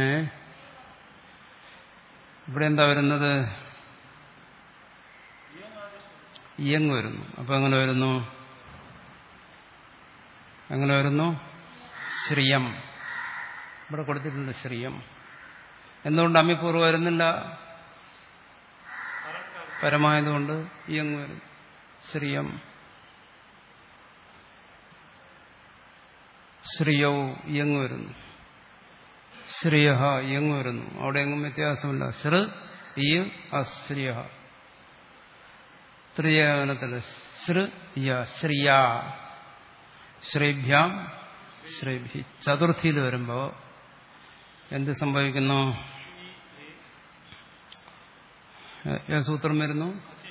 ഇവിടെ എന്താ വരുന്നത് ഇയങ് വരുന്നു അപ്പൊ എങ്ങനെ വരുന്നു എങ്ങനെ വരുന്നു ശ്രീയം ഇവിടെ കൊടുത്തിട്ടുണ്ട് ശ്രീയം എന്തുകൊണ്ട് അമ്മിപ്പൂർവ്വം വരുന്നില്ല പരമായതുകൊണ്ട് ഇയങ് വരും ശ്രീയം ശ്രീയൗ ഇയങ് വരുന്നു ശ്രീയ ഇയങ് വരുന്നു അവിടെ എങ്ങും വ്യത്യാസമില്ല ശ്ര ഈ അശ്രിയ ത്രിയനത്തിൽ ശ്ര ശ്രിയ ശ്രീഭ്യാം ശ്രീഭി ചതുർത്ഥിയിൽ വരുമ്പോ എന്ത് സംഭവിക്കുന്നു ഏ സൂത്രം വരുന്നു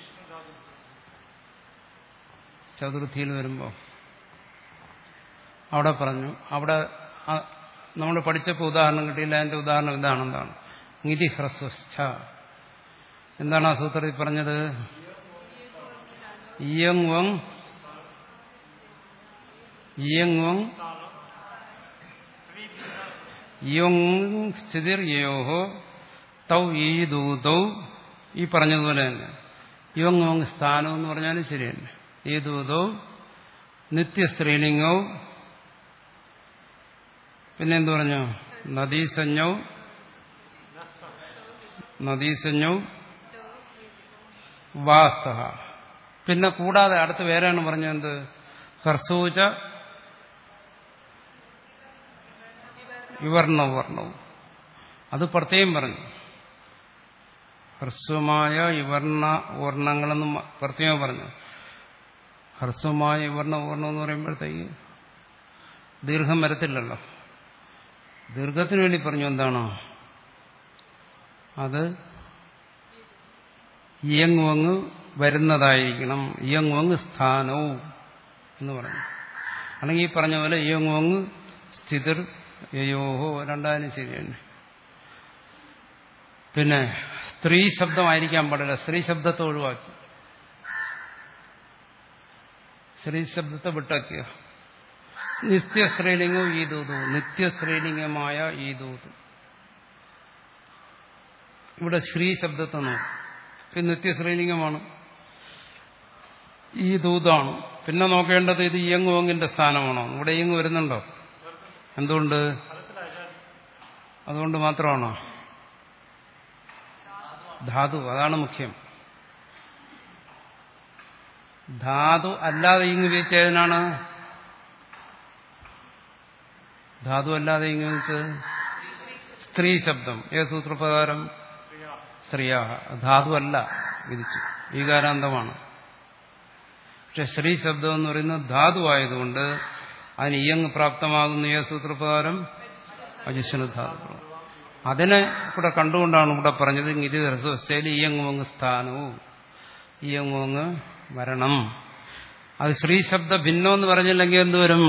ചതുർത്ഥിയിൽ വരുമ്പോ അവിടെ പറഞ്ഞു അവിടെ നമ്മൾ പഠിച്ചപ്പോൾ ഉദാഹരണം കിട്ടിയില്ല അതിന്റെ ഉദാഹരണം ഇതാണെന്താണ് നിധി ഹ്രസ്വസ്ഥ എന്താണ് ആ സൂത്രത്തിൽ പറഞ്ഞത് ഇയങ് വങ് ഇയങ് വങ് യോങ് സ്ഥിതിർ യോഹോ തൗ ഈ ദൂതൗ ഈ പറഞ്ഞതുപോലെ തന്നെ യോങ് ഓങ് സ്ഥാനം എന്ന് പറഞ്ഞാലും ശരി തന്നെ ഈ ദൂതൗ നിത്യസ്ത്രീലിംഗവും പിന്നെ എന്തു പറഞ്ഞു നദീസഞ്ജവും നദീസഞ്ജവും വാസ്ത പിന്നെ കൂടാതെ അടുത്ത് വേറെയാണ് പറഞ്ഞത് ഹർസൂച വിവർണവും വർണ്ണവും അത് പ്രത്യേകം പറഞ്ഞു ഹ്രസ്വമായ ഇവർണ വർണ്ണങ്ങളെന്നും പ്രത്യേകം പറഞ്ഞു ഹ്രസ്വമായ ഇവർണ വർണ്ണം എന്ന് പറയുമ്പോഴത്തേക്ക് ദീർഘം വരത്തില്ലല്ലോ ദീർഘത്തിന് വേണ്ടി പറഞ്ഞു എന്താണോ അത് ഇയങ്ങുവങ്ങ് വരുന്നതായിരിക്കണം ഇയങ്ങുവങ്ങ് സ്ഥാനവും എന്ന് പറഞ്ഞു അല്ലെങ്കിൽ ഈ പറഞ്ഞ പോലെ ഇയങ്ങുവങ്ങ് സ്ഥിതിർ യയോഹോ രണ്ടായാലും ശരിയാണ് പിന്നെ സ്ത്രീ ശബ്ദമായിരിക്കാൻ പാടില്ല സ്ത്രീ ശബ്ദത്തെ ഒഴിവാക്കി സ്ത്രീ ശബ്ദത്തെ വിട്ടാക്കിയ നിത്യ സ്ത്രീലിംഗവും ഈ ദൂതു നിത്യ സ്ത്രീലിംഗമായ ഈ ദൂതു ഇവിടെ ശ്രീ ശബ്ദത്തെ നോക്കും ഇത് നിത്യ സ്ത്രീലിംഗമാണ് ഈ ദൂതാണ് പിന്നെ നോക്കേണ്ടത് ഇത് ഇയങ്ങുവങ്ങിന്റെ സ്ഥാനമാണോ ഇവിടെ ഇയങ്ങ് വരുന്നുണ്ടോ എന്തുകൊണ്ട് അതുകൊണ്ട് മാത്രമാണോ ധാതു അതാണ് മുഖ്യം ധാതു അല്ലാതെ ഇങ്ങ് ഉപയോഗിച്ചതിനാണ് ധാതു അല്ലാതെ ഇങ്ങ് വെച്ചത് സ്ത്രീ ശബ്ദം ഏത് സൂത്രപ്രകാരം സ്ത്രീയാഹ ധാതു അല്ല വിധിച്ചു ഈകാരാന്തമാണ് പക്ഷെ ശ്രീ ശബ്ദം എന്ന് പറയുന്നത് ധാതു ആയതുകൊണ്ട് അതിന് ഇയങ് പ്രാപ്തമാകുന്ന ഏത് സൂത്രപ്രകാരം അജുഷന് ധാതു അതിനെ ഇവിടെ കണ്ടുകൊണ്ടാണ് ഇവിടെ പറഞ്ഞത് ഇത് രസവസ്ഥയിൽ ഇയങ്ങുവങ്ങ് സ്ഥാനവും ഇയങ്ങുവങ്ങ് വരണം അത് സ്ത്രീ ശബ്ദ ഭിന്നം എന്ന് പറഞ്ഞില്ലെങ്കിൽ എന്തുവരും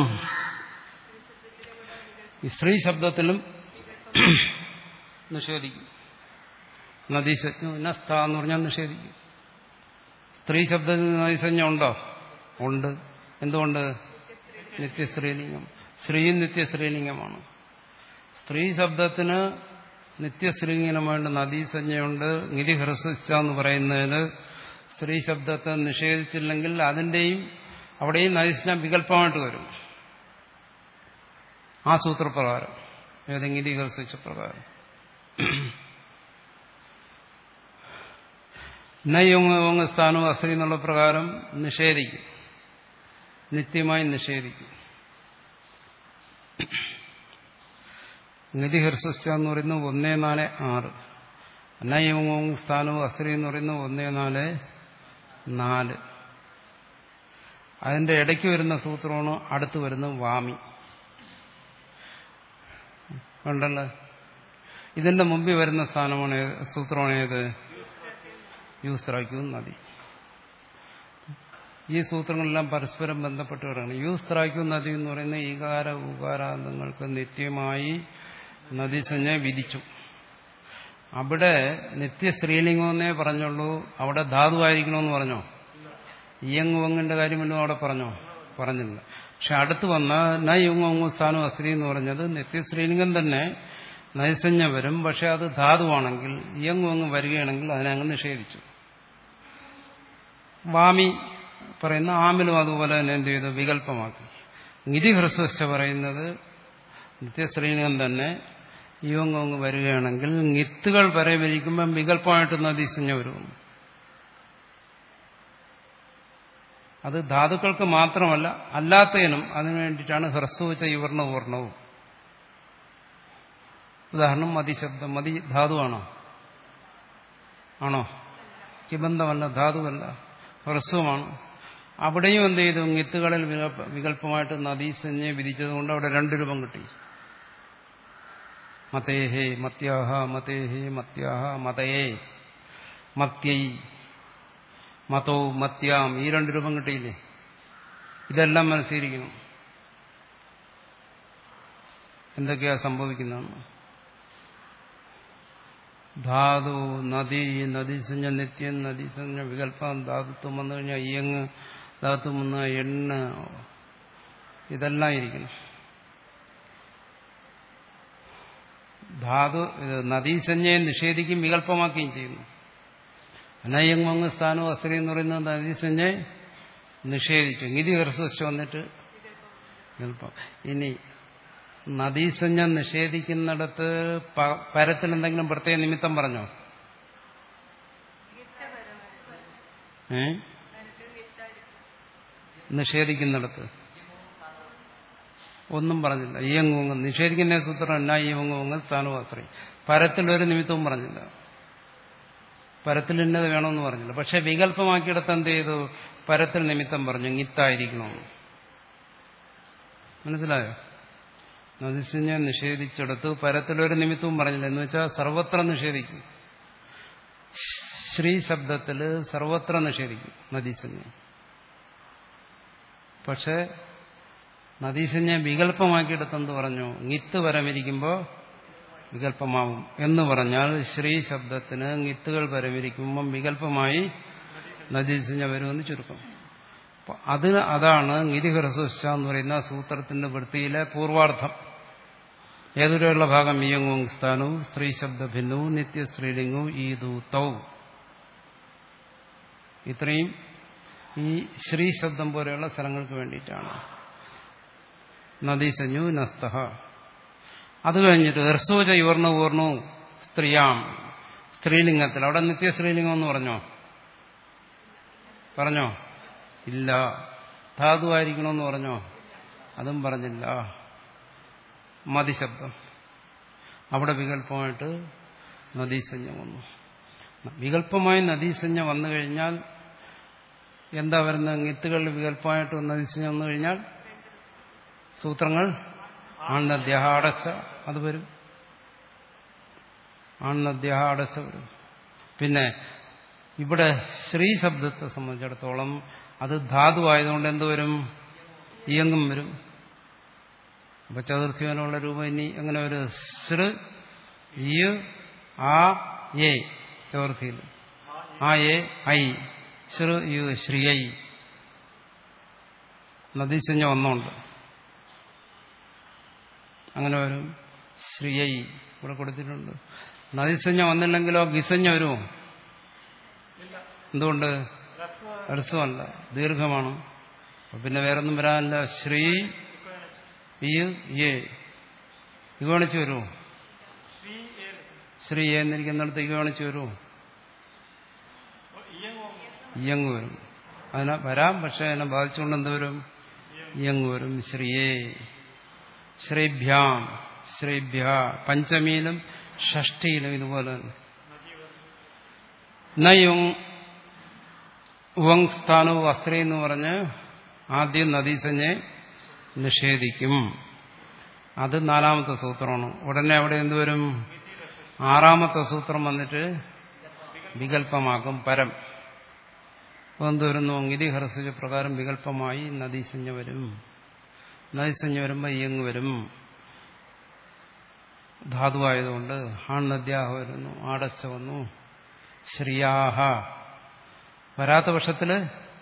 ഈ സ്ത്രീ ശബ്ദത്തിലും നിഷേധിക്കും നദീസജ്ഞ നസ്ത എന്ന് പറഞ്ഞാൽ നിഷേധിക്കും സ്ത്രീ ശബ്ദത്തിന് നദീസജ്ഞ ഉണ്ടോ ഉണ്ട് എന്തുകൊണ്ട് നിത്യസ്ത്രീലിംഗം സ്ത്രീയും നിത്യസ്ത്രീലിംഗമാണ് സ്ത്രീ ശബ്ദത്തിന് നിത്യസ്ത്രീലിംഗമായിട്ട് നദീസഞ്ജയുണ്ട് നിധി ഹ്രസ്വച്ച എന്ന് പറയുന്നതിൽ സ്ത്രീ ശബ്ദത്തെ നിഷേധിച്ചില്ലെങ്കിൽ അതിന്റെയും അവിടെയും നദീസഞ്ജ വികല്പമായിട്ട് വരും ആ സൂത്രപ്രകാരം ഏതെങ്കിലും ഹ്രസ്വച്ച പ്രകാരം നയ്യൊങ്ങ് സ്ഥാനവും അസ്ത്രീ എന്നുള്ള പ്രകാരം നിഷേധിക്കും നിത്യമായി നിഷേധിക്കും നിധി ഹർസ്വസ്ഥ എന്ന് പറയുന്നത് ഒന്നേ നാല് ആറ് നയ്യൊങ്ങ് സ്ഥാനവും അസ്ത്രീ എന്ന് പറയുന്നത് ഒന്നേ നാല് നാല് അതിന്റെ ഇടയ്ക്ക് വരുന്ന സൂത്രമാണ് അടുത്ത് വരുന്ന വാമി ഉണ്ടല്ലോ ഇതിന്റെ മുമ്പിൽ വരുന്ന സ്ഥാനമാണ് സൂത്രമാണ് ഏത് യൂസ്ത്രാക്കും നദി ഈ സൂത്രങ്ങളെല്ലാം പരസ്പരം ബന്ധപ്പെട്ട് കിടക്കണം യൂസ്ത്രാക്കും നദി എന്ന് പറയുന്ന ഈകാര ഉകാരാന്തങ്ങൾക്ക് നിത്യമായി നദീസഞ്ജ വിധിച്ചു അവിടെ നിത്യ സ്ത്രീലിംഗമെന്നേ പറഞ്ഞുള്ളൂ അവിടെ ധാതുവായിരിക്കണമെന്ന് പറഞ്ഞോ ഇയങ്ങുവങ്ങിന്റെ കാര്യമല്ലോ അവിടെ പറഞ്ഞോ പറഞ്ഞില്ല പക്ഷെ അടുത്ത് വന്ന ന യുങ്ങു സ്ഥാനം അസ്ത്രീ എന്ന് പറഞ്ഞത് നിത്യ സ്ത്രീലിംഗം തന്നെ നൈസഞ്ജ വരും പക്ഷെ അത് ധാതുവാണെങ്കിൽ ഇയങ്ങുവങ്ങ് വരികയാണെങ്കിൽ അതിനെ അങ്ങ് നിഷേധിച്ചു വാമി പറയുന്ന ആമിലും അതുപോലെ തന്നെ എന്ത് ചെയ്തു വികല്പമാക്കി നിധി ഹ്രസ്വസ്ഥ പറയുന്നത് നിത്യശ്രീലിംഗം തന്നെ ഇവങ്ങ് വരികയാണെങ്കിൽ നിത്തുകൾ വരെ വരിക്കുമ്പം വികല്പമായിട്ട് നദീസഞ്ജ വരും അത് ധാതുക്കൾക്ക് മാത്രമല്ല അല്ലാത്തതിനും അതിനു വേണ്ടിയിട്ടാണ് ഹ്രസ്വച്ച ഇവർണ പൂർണ്ണവും ഉദാഹരണം മതിശബ്ദം മതി ധാതുവാണോ ആണോ കിബന്ധമല്ല ധാതുവല്ല ഹ്രസ്വമാണ് അവിടെയും എന്ത് ചെയ്തു നിത്തുകളിൽ വികല്പമായിട്ട് നദീസഞ്ജെ വിധിച്ചതുകൊണ്ട് അവിടെ രണ്ട് രൂപം കിട്ടി മതേഹേ മത്യാഹ മതേഹേ മത്യാഹ മതയേ മത്യൈ മതോ മത്യാം ഈ രണ്ട് രൂപം കിട്ടിയില്ലേ ഇതെല്ലാം മനസ്സിരിക്കണം എന്തൊക്കെയാ സംഭവിക്കുന്നതെന്ന് ധാതു നദി നദീസഞ്ജ നിത്യം നദീസഞ്ജ വികല്പം ധാതുത്വം വന്നു കഴിഞ്ഞാൽ ഇയങ്ങ് ധാതുത്വം വന്ന എണ്ണ ഇതെല്ലാം ഇരിക്കണം ധാതു ഇത് നദീസഞ്ജയെ നിഷേധിക്കും വികല്പമാക്കുകയും ചെയ്യുന്നു അനയങ്ങ് സ്ഥാനവും അസ്ത്രീ എന്ന് പറയുന്നത് നദീസഞ്ജയെ നിഷേധിച്ചു ഇതി ഹ്രസ്വസ്റ്റ് വന്നിട്ട് വികല്പം ഇനി നദീസഞ്ജ നിഷേധിക്കുന്നിടത്ത് പ- പരത്തിൽ എന്തെങ്കിലും പ്രത്യേക നിമിത്തം പറഞ്ഞോ ഏ നിഷേധിക്കുന്നിടത്ത് ഒന്നും പറഞ്ഞില്ല ഈയങ്ങുങ്ങ് നിഷേധിക്കുന്ന സൂത്രം എന്നാ ഈയങ്ങുങ്ങ് സ്ഥാനവും അത്രയും പരത്തിൽ ഒരു നിമിത്തവും പറഞ്ഞില്ല പരത്തിൽ ഇന്നത് വേണമെന്ന് പറഞ്ഞില്ല പക്ഷെ വികല്പമാക്കിയെടുത്ത് എന്ത് ചെയ്തു പരത്തിൽ നിമിത്തം പറഞ്ഞു ഇത്തായിരിക്കണമെന്ന് മനസ്സിലായോ നദിസിനെ നിഷേധിച്ചെടുത്ത് പരത്തിലൊരു നിമിത്തവും പറഞ്ഞില്ല എന്ന് വെച്ചാൽ സർവത്ര നിഷേധിക്കും ശ്രീ ശബ്ദത്തില് സർവത്ര നിഷേധിക്കും നദീസഞ്ജ പക്ഷെ നദീസഞ്ജ വികല്പമാക്കിയെടുത്തെന്ന് പറഞ്ഞു ഇത്ത് വരമിരിക്കുമ്പോൾ വികല്പമാവും എന്ന് പറഞ്ഞാൽ ശ്രീ ശബ്ദത്തിന് ഇത്തുകൾ വരമിരിക്കുമ്പം വികല്പമായി നദീസഞ്ജ വരുമെന്ന് ചുരുക്കം അപ്പൊ അത് അതാണ് നിധിഹ്രസ്വശ എന്ന് പറയുന്ന സൂത്രത്തിന്റെ വൃത്തിയിലെ പൂർവാർത്ഥം ഏതൊരുള്ള ഭാഗം ഇയങ്ങും സ്ഥാനവും സ്ത്രീ ശബ്ദ ഭിന്നവും നിത്യ സ്ത്രീലിംഗവും ഈദു തൗ ഇത്രയും ഈ ശ്രീ ശബ്ദം പോലെയുള്ള സ്ഥലങ്ങൾക്ക് വേണ്ടിയിട്ടാണ് നദീസഞ്ജു നസ്തഹ അത് കഴിഞ്ഞിട്ട് ഹ്രസ്വജ യുവർണ പൂർണ്ണു സ്ത്രീയാം സ്ത്രീലിംഗത്തിൽ അവിടെ നിത്യ സ്ത്രീലിംഗം എന്ന് പറഞ്ഞോ പറഞ്ഞോ ഇല്ല ധാതുവായിരിക്കണമെന്ന് പറഞ്ഞോ അതും പറഞ്ഞില്ല മതിശബ്ദം അവിടെ വികല്പമായിട്ട് നദീസഞ്ജ വന്നു വികല്പമായി നദീസഞ്ജ വന്നു കഴിഞ്ഞാൽ എന്താ വരുന്നത് ഗിത്തുകളിൽ വികല്പമായിട്ട് നദീസഞ്ജ വന്നു കഴിഞ്ഞാൽ സൂത്രങ്ങൾ ആൺനദ്യഹ അടച്ച അത് വരും ആൺനദ്യഹ അടച്ച വരും പിന്നെ ഇവിടെ ശ്രീ ശബ്ദത്തെ സംബന്ധിച്ചിടത്തോളം അത് ധാതു ആയതുകൊണ്ട് എന്ത് വരും ഇയങ്ങും വരും അപ്പൊ ചതുർത്ഥിവനുള്ള രൂപം ഇനി എങ്ങനെ ഒരു സൃ ഇ ആ എ ചതുർത്ഥിയിൽ ആ എ ഐ സൃ യു ശ്രീ നദീസഞ്ജ ഒന്നുണ്ട് അങ്ങനെ വരും ശ്രീയൈ ഇവിടെ കൊടുത്തിട്ടുണ്ട് നദീസഞ്ജ വന്നില്ലെങ്കിലോ ഗിസഞ്ജ വരുമോ എന്തുകൊണ്ട് ഹ്രസ്വമല്ല ദീർഘമാണ് അപ്പൊ പിന്നെ വേറൊന്നും വരാനില്ല ശ്രീ ഈ ഏ ഇഗോണിച്ച് വരുമോ ശ്രീ ഏ എന്നിരിക്കുന്നിടത്ത് ഇഗോണിച്ച് വരുമോ ഇയങ്ങ് വരും അതിനെ വരാം പക്ഷെ അതിനെ ബാധിച്ചുകൊണ്ട് എന്ത് വരും ഇയങ്ങ് വരും ശ്രീയേ ശ്രീഭ്യാം ശ്രീഭ്യ പഞ്ചമിയിലും ഷഷ്ടിയിലും ഇതുപോലെ തന്നെ നയും ഉവങ് സ്ഥാനവും അസ്ത്രീ എന്ന് പറഞ്ഞ് ആദ്യം നദീസഞ്ജയെ നിഷേധിക്കും അത് നാലാമത്തെ സൂത്രമാണ് ഉടനെ അവിടെ എന്തുവരും ആറാമത്തെ സൂത്രം വന്നിട്ട് വികല്പമാക്കും പരം അപ്പോൾ എന്ത് വരുന്നു ഇതി ഹ്രസ്വജ പ്രകാരം വികല്പമായി നദീസഞ്ജ വരും നദീസഞ്ജ വരുമ്പോൾ ഇയങ്ങ് വരും ധാതുവായതുകൊണ്ട് ആൺ നദ്യാഹ വരുന്നു ആടച്ച വന്നു ശ്രീയാഹ വരാത്ത പക്ഷത്തില്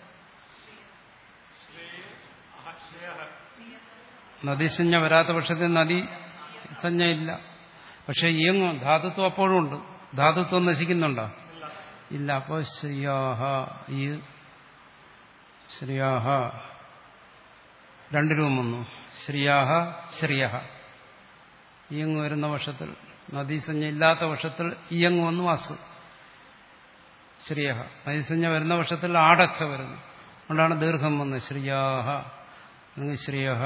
നദീസഞ്ജ വരാത്ത പക്ഷത്തിൽ നദി സഞ്ജ ഇല്ല പക്ഷെ ഇയങ്ങും ധാതുത്വം അപ്പോഴും ഉണ്ട് ധാതുത്വം നശിക്കുന്നുണ്ടോ ഇല്ല അപ്പോൾ ശ്രീയാഹ ഈ ശ്രീയാഹ രണ്ട് രൂപം വന്നു ശ്രീയാഹ ശ്രീയഹ ഇയങ്ങ് വരുന്ന വർഷത്തിൽ നദീസഞ്ജ ഇല്ലാത്ത വർഷത്തിൽ ഇയങ്ങ് വന്നു അസ് ശ്രീയഹ നദീസഞ്ജ വരുന്ന വർഷത്തിൽ ആടച്ച വരുന്നു അതുകൊണ്ടാണ് ദീർഘം വന്നത് ശ്രീയാഹ അല്ലെങ്കിൽ ശ്രീയഹ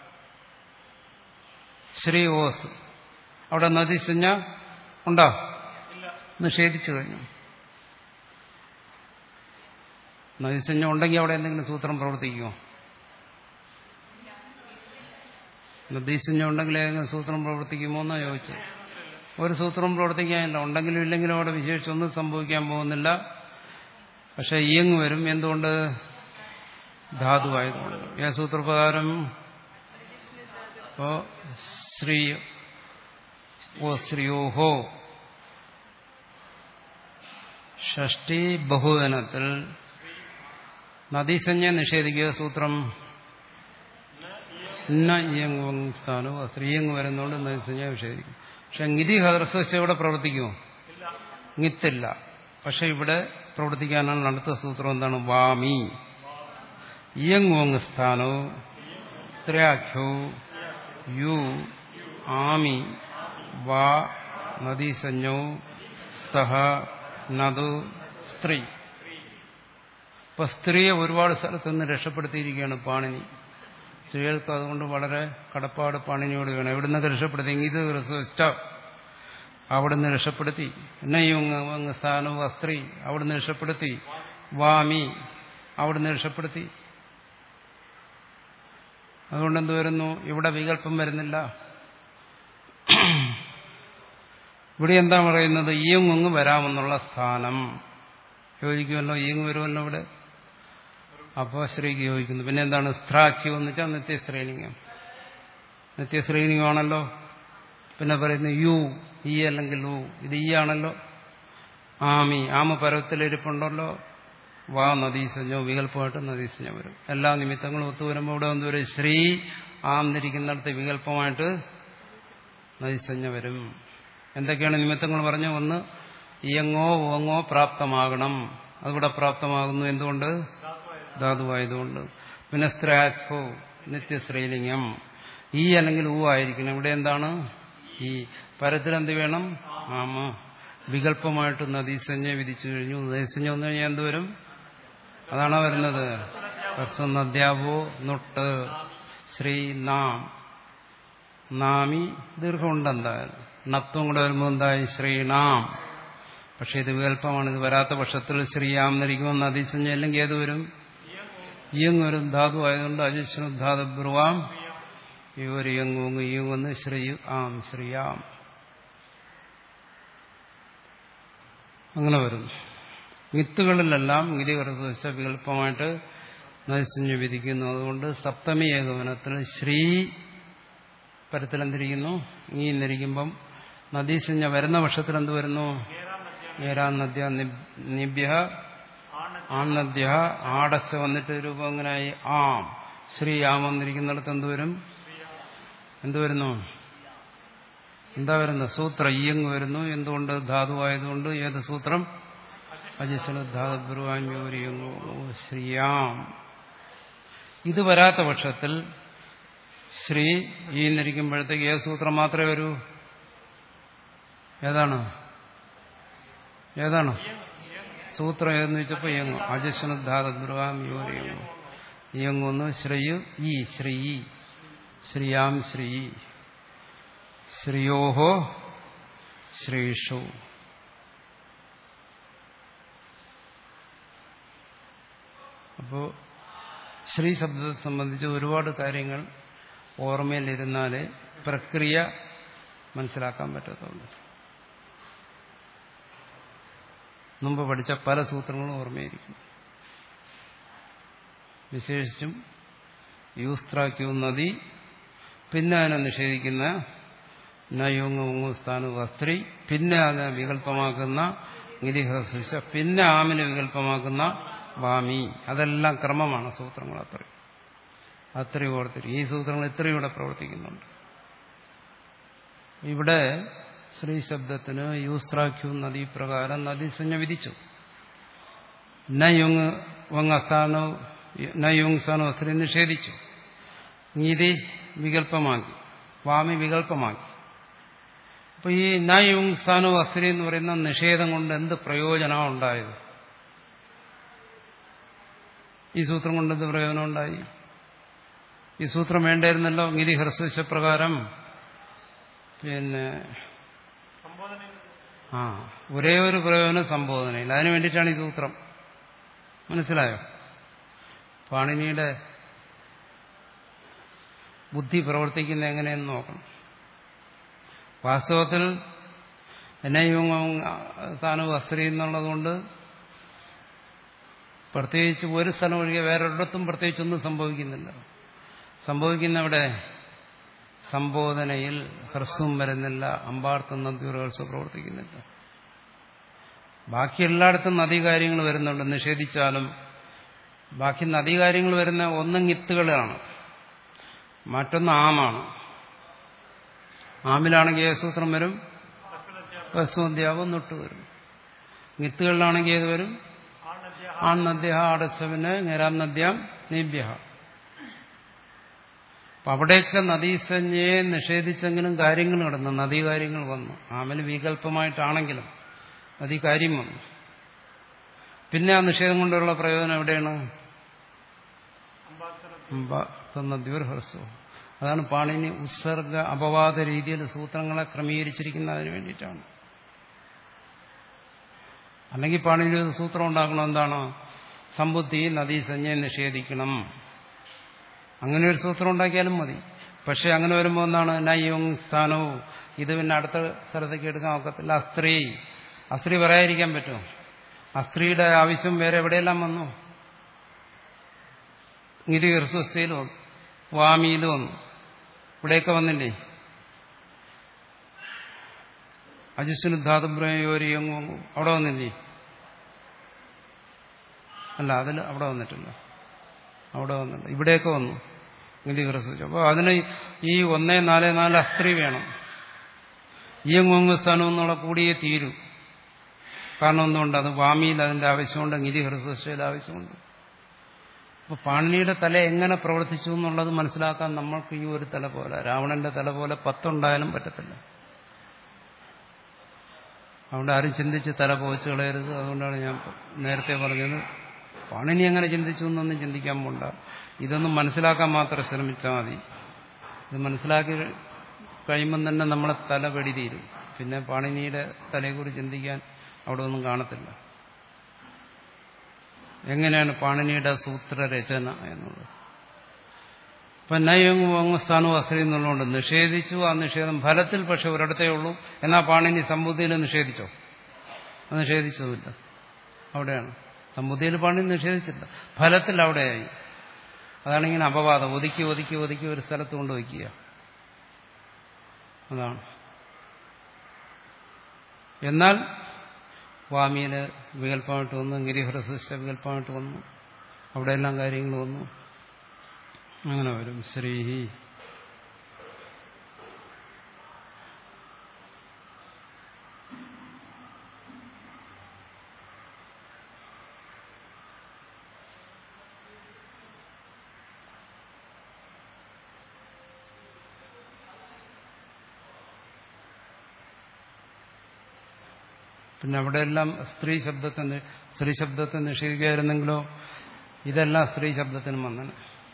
ശ്രീ ഓസ് അവിടെ നദീസഞ്ജ ഉണ്ടോ നിഷേധിച്ചു കഴിഞ്ഞു നദീസഞ്ജ ഉണ്ടെങ്കിൽ അവിടെ എന്തെങ്കിലും സൂത്രം പ്രവർത്തിക്കുമോ നദീസഞ്ജ ഉണ്ടെങ്കിൽ ഏതെങ്കിലും സൂത്രം പ്രവർത്തിക്കുമോ എന്നാ ചോദിച്ചത് ഒരു സൂത്രം പ്രവർത്തിക്കാനില്ല ഉണ്ടെങ്കിലും ഇല്ലെങ്കിലും അവിടെ വിശേഷിച്ചൊന്നും സംഭവിക്കാൻ പോകുന്നില്ല പക്ഷെ ഇയങ്ങ് വരും എന്തുകൊണ്ട് ധാതുവായതുകൊണ്ട് ഏ സൂത്രപ്രകാരം ഓ ശ്രീ ഓ ശ്രീയോഹോ ഷഷ്ടി ബഹുവനത്തിൽ നദീസഞ്ജ നിഷേധിക്കുക സൂത്രം ഇന്ന ഇയങ് സ്ഥാനവും സ്ത്രീയങ് വരുന്നതുകൊണ്ട് നദീസഞ്ജ നിഷേധിക്കും പക്ഷെ നിധി ഹ്രസ്വശ ഇവിടെ പ്രവർത്തിക്കുമോ നിത്തില്ല പക്ഷെ ഇവിടെ പ്രവർത്തിക്കാനാണ് അടുത്ത സൂത്രം എന്താണ് വാമി ഇയങ്ങോങ് സ്ഥാനോ സ്ത്രീയാഖ്യോ യു ആമി വാ നദീസഞ്ജോ സ്തഹ നദു സ്ത്രീ ഇപ്പൊ സ്ത്രീയെ ഒരുപാട് സ്ഥലത്ത് നിന്ന് രക്ഷപ്പെടുത്തിയിരിക്കുകയാണ് പാണിനി സ്ത്രീകൾക്ക് അതുകൊണ്ട് വളരെ കടപ്പാട് പാണിനിയോട് വേണം എവിടുന്നൊക്കെ രക്ഷപ്പെടുത്തി ഇത് റിസർച്ച അവിടുന്ന് രക്ഷപ്പെടുത്തി എന്നെയും സ്ഥാനവും സ്ത്രീ അവിടുന്ന് രക്ഷപ്പെടുത്തി വാമി അവിടുന്ന് രക്ഷപ്പെടുത്തി അതുകൊണ്ട് എന്ത് വരുന്നു ഇവിടെ വികല്പം വരുന്നില്ല ഇവിടെ എന്താ പറയുന്നത് ഈയങ്ങ് വരാമെന്നുള്ള സ്ഥാനം യോജിക്കുമല്ലോ ഈയങ്ങ് വരുമല്ലോ ഇവിടെ അപ്പോൾ സ്ത്രീക്ക് യോജിക്കുന്നു പിന്നെ എന്താണ് സ്ത്രാഖ്യം എന്ന് വെച്ചാൽ നിത്യശ്രേണികം നിത്യശ്രേണികമാണല്ലോ പിന്നെ പറയുന്നു യു ഈ അല്ലെങ്കിൽ ഊ ഇത് ഈ ആണല്ലോ ആമി ആമ പരവത്തിലിരിപ്പുണ്ടല്ലോ വാ നദീസഞ്ജോ വികല്പമായിട്ട് നദീസഞ്ജം വരും എല്ലാ നിമിത്തങ്ങളും ഒത്തുവരുമ്പോൾ ഇവിടെ എന്ത് വരും ശ്രീ ആം നിരിക്കുന്നിടത്ത് വികല്പമായിട്ട് നദീസഞ്ജ വരും എന്തൊക്കെയാണ് നിമിത്തങ്ങൾ പറഞ്ഞു ഒന്ന് ഇയങ്ങോ ഓങ്ങോ പ്രാപ്തമാകണം അതുകൂടെ പ്രാപ്തമാകുന്നു എന്തുകൊണ്ട് ധാതുവായതുകൊണ്ട് പിന്നെ സ്ത്രാഖോ നിത്യശ്രീലിംഗം ഈ അല്ലെങ്കിൽ ഊ ആയിരിക്കണം ഇവിടെ എന്താണ് ഈ പരത്തിലെന്ത് വേണം ആമ വികല്പമായിട്ട് നദീസഞ്ജ വിധിച്ചു കഴിഞ്ഞു നദീസഞ്ജ വന്നു കഴിഞ്ഞാൽ എന്ത് വരും അതാണോ വരുന്നത് നദ്യാവോ നൊട്ട് ശ്രീ നാം നാമി ദീർഘമുണ്ട് എന്തായാലും നത്വം കൂടെ വരുമ്പോൾ എന്തായി ശ്രീനാം പക്ഷെ ഇത് വികല്പമാണ് ഇത് വരാത്ത പക്ഷത്തിൽ ശ്രീയാം എന്നിരിക്കുമ്പോൾ നദീസഞ്ജ അല്ലെങ്കിൽ ഏത് വരും ഇയങ് വരും ധാതു ആയതുകൊണ്ട് അജിഷ്ണു ധാതു ബ്രുവാം ഇവർ ഇയങ്ങുങ്ങ് ഇയങ്ങുന്ന് ശ്രീ ആം ശ്രീയാം അങ്ങനെ വരുന്നു മിത്തുകളിലെല്ലാം ഗിരികരസ്വച്ച വികല്പമായിട്ട് നൈസഞ്ജ വിധിക്കുന്നു അതുകൊണ്ട് സപ്തമി ഏകവനത്തിൽ ശ്രീ പരത്തിലെന്തിരിക്കുന്നു ഈ എന്നിരിക്കുമ്പം നദീസഞ്ജ വരുന്ന വർഷത്തിൽ എന്ത് വരുന്നു ഏരാ നദ്യ നിബ്യ ആനദ്യ ആടച്ച വന്നിട്ട് രൂപം എങ്ങനെയായി ആം ശ്രീ ആം വന്നിരിക്കുന്നിടത്ത് എന്ത് വരും എന്ത് വരുന്നു എന്താ വരുന്നത് സൂത്ര ഇയങ് വരുന്നു എന്തുകൊണ്ട് ധാതുവായതുകൊണ്ട് ഏത് സൂത്രം അജിസല ധാതുബ്രുവാഞ്ഞൂരിയങ്ങോ ശ്രീയാം ഇത് വരാത്ത പക്ഷത്തിൽ ശ്രീ ഈ എന്നിരിക്കുമ്പോഴത്തേക്ക് ഏത് സൂത്രം മാത്രമേ വരൂ ഏതാണ് ഏതാണ് സൂത്രം ഏതെന്ന് വെച്ചപ്പോ ഇയങ്ങു അജസ്വനുദ്ധാതദ്രുവാം യോരിയങ്ങു ഇയങ്ങുന്നു ശ്രയു ഈ ശ്രീ ശ്രീയാം ശ്രീ ശ്രീയോഹോ ശ്രീഷു അപ്പോ ശ്രീ ശബ്ദത്തെ സംബന്ധിച്ച് ഒരുപാട് കാര്യങ്ങൾ ഓർമ്മയിലിരുന്നാലേ പ്രക്രിയ മനസ്സിലാക്കാൻ പറ്റത്തുള്ളൂ മുമ്പ് പഠിച്ച പല സൂത്രങ്ങളും ഓർമ്മയിരിക്കും വിശേഷിച്ചും യൂസ്ത്രാക്യു നദി പിന്നെ അതിനെ നിഷേധിക്കുന്ന നയോങ്ങ സ്ഥാനു വസ്ത്രി പിന്നെ അതിനെ വികല്പമാക്കുന്ന ഗിരിഹസുശ പിന്നെ ആമിനെ വികല്പമാക്കുന്ന വാമി അതെല്ലാം ക്രമമാണ് സൂത്രങ്ങൾ അത്രയും അത്രയും ഓർത്തിരി ഈ സൂത്രങ്ങൾ ഇത്രയും ഇവിടെ പ്രവർത്തിക്കുന്നുണ്ട് ഇവിടെ ശ്രീ ശബ്ദത്തിന് യൂസ്ത്രാഖ്യു നദി പ്രകാരം നദീസഞ്ജ വിധിച്ചു നയുങ് വങ്ങസ്ഥാനോ നയുങ് സ്ഥാനോ സ്ത്രീ നിഷേധിച്ചു നീതി വികല്പമാക്കി വാമി വികല്പമാക്കി അപ്പൊ ഈ നയുങ് സ്ഥാനോ അസ്ത്രീ എന്ന് പറയുന്ന നിഷേധം കൊണ്ട് എന്ത് പ്രയോജനമാണ് ഉണ്ടായത് ഈ സൂത്രം കൊണ്ട് എന്ത് പ്രയോജനം ഉണ്ടായി ഈ സൂത്രം വേണ്ടായിരുന്നല്ലോ ഗിരി ഹ്രസ്വശ പ്രകാരം പിന്നെ ആ ഒരേ ഒരു പ്രയോജനം സംബോധനയില്ല അതിനു വേണ്ടിയിട്ടാണ് ഈ സൂത്രം മനസ്സിലായോ പാണിനിയുടെ ബുദ്ധി പ്രവർത്തിക്കുന്ന എങ്ങനെയെന്ന് നോക്കണം വാസ്തവത്തിൽ എന്നെയും താനും അസ്ത്രീ എന്നുള്ളതുകൊണ്ട് പ്രത്യേകിച്ച് ഒരു സ്ഥലം ഒഴികെ വേറൊരിടത്തും പ്രത്യേകിച്ചൊന്നും സംഭവിക്കുന്നില്ല സംഭവിക്കുന്ന ഇവിടെ സംബോധനയിൽ ഹ്രസ്വം വരുന്നില്ല അമ്പാർത്തും നദിഹ്രസ്വ പ്രവർത്തിക്കുന്നില്ല ബാക്കി എല്ലായിടത്തും നദീകാര്യങ്ങൾ വരുന്നുണ്ട് നിഷേധിച്ചാലും ബാക്കി നദീകാര്യങ്ങൾ വരുന്ന ഒന്നും ഗിത്തുകളാണ് മറ്റൊന്ന് ആമാണ് ആമിലാണെങ്കിൽ ഏത് സൂത്രം വരും ഹസ്വന്ധ്യാവും നൊട്ട് വരും മിത്തുകളിലാണെങ്കിൽ ഏത് വരും ആൺനദ്യ അടച്ചവിന് ഞരാന്നദ്യം നീഭ്യ അപ്പൊ അവിടെയൊക്കെ നദീസഞ്ജയെ നിഷേധിച്ചെങ്കിലും കാര്യങ്ങൾ നടന്നു നദീ കാര്യങ്ങൾ വന്നു ആമന് വികല്പമായിട്ടാണെങ്കിലും നദീ കാര്യം വന്നു പിന്നെ ആ നിഷേധം കൊണ്ടുള്ള പ്രയോജനം എവിടെയാണ് നദ്യൂർ ഹ്രസ്വം അതാണ് പാണിനി ഉത്സർഗ അപവാദ രീതിയിൽ സൂത്രങ്ങളെ ക്രമീകരിച്ചിരിക്കുന്നതിന് വേണ്ടിയിട്ടാണ് അല്ലെങ്കിൽ പാണിനി ഒരു സൂത്രം ഉണ്ടാക്കണം എന്താണ് സമ്പുദ്ധി നദീസഞ്ജയെ നിഷേധിക്കണം അങ്ങനെ ഒരു സൂത്രം ഉണ്ടാക്കിയാലും മതി പക്ഷെ അങ്ങനെ വരുമ്പോൾ എന്താണ് നയ്യോങ് സ്ഥാനവും ഇത് പിന്നെ അടുത്ത സ്ഥലത്തേക്ക് എടുക്കാൻ ഒക്കത്തില്ല അസ്ത്രീ അസ്ത്രീ പറയാതിരിക്കാൻ പറ്റുമോ അസ്ത്രീയുടെ ആവശ്യം വേറെ എവിടെയെല്ലാം വന്നു ഗിരി ഹൃസ്വസ്ഥയിൽ വന്നു വാമിയിൽ വന്നു ഇവിടെയൊക്കെ വന്നില്ലേ അജിസ്വന് ധാതുബ്രയോരിയങ്ങും അവിടെ വന്നില്ലേ അല്ല അതിൽ അവിടെ വന്നിട്ടില്ല അവിടെ വന്നിട്ടുണ്ട് ഇവിടെയൊക്കെ വന്നു ഗിരി ഹൃസ്വ അപ്പോൾ അതിന് ഈ ഒന്നേ നാല് നാല് അസ്ത്രീ വേണം ഈയങ്ങുങ്ങ് സ്ഥാനം എന്നുള്ള കൂടിയേ തീരൂ കാരണം എന്തുകൊണ്ട് അത് വാമിയിൽ അതിന്റെ ആവശ്യമുണ്ട് ഗിരി ഹൃസ്വയിൽ ആവശ്യമുണ്ട് അപ്പൊ പാണിനിയുടെ തല എങ്ങനെ പ്രവർത്തിച്ചു എന്നുള്ളത് മനസ്സിലാക്കാൻ നമ്മൾക്ക് ഈ ഒരു തല പോലെ രാവണന്റെ തല പോലെ പത്തുണ്ടായാലും പറ്റത്തില്ല അതുകൊണ്ട് ആരും ചിന്തിച്ച് തല പോയിച്ചു കളയരുത് അതുകൊണ്ടാണ് ഞാൻ നേരത്തെ പറഞ്ഞത് പാണിനി എങ്ങനെ ചിന്തിച്ചു എന്നൊന്നും ചിന്തിക്കാൻ പോണ്ട ഇതൊന്നും മനസ്സിലാക്കാൻ മാത്രം ശ്രമിച്ചാൽ മതി ഇത് മനസ്സിലാക്കി കഴിയുമ്പം തന്നെ നമ്മളെ തല വെടിതീരും പിന്നെ പാണിനിയുടെ തലയെക്കുറിച്ച് ചിന്തിക്കാൻ അവിടെ ഒന്നും കാണത്തില്ല എങ്ങനെയാണ് പാണിനിയുടെ സൂത്രരചന എന്നുള്ളത് ഇപ്പം നയങ്ങ് സ്ഥാനവും അസ്ത്രീ എന്നുള്ളതുകൊണ്ട് നിഷേധിച്ചു ആ നിഷേധം ഫലത്തിൽ പക്ഷെ ഒരിടത്തേ ഉള്ളൂ എന്നാൽ പാണിനി സമ്പുദ്ധിയിൽ നിഷേധിച്ചോ അത് നിഷേധിച്ചതുമില്ല അവിടെയാണ് സമ്പുദ്ധിയിൽ പാണിനി നിഷേധിച്ചില്ല ഫലത്തിൽ അവിടെയായി അതാണ് ഇങ്ങനെ അപവാദം ഒതുക്കി ഒതുക്കി ഒതുക്കി ഒരു സ്ഥലത്ത് കൊണ്ട് വയ്ക്കുക അതാണ് എന്നാൽ വാമിയില് വികല്പമായിട്ട് വന്നു ഗിരിഹ്രസിഷ്ട വികല്പമായിട്ട് വന്നു അവിടെ എല്ലാം കാര്യങ്ങൾ വന്നു അങ്ങനെ വരും ശ്രീഹി പിന്നെ അവിടെയെല്ലാം സ്ത്രീ ശബ്ദത്തെ സ്ത്രീ ശബ്ദത്തെ നിഷേധിക്കായിരുന്നെങ്കിലോ ഇതെല്ലാം സ്ത്രീ ശബ്ദത്തിനും വന്നന്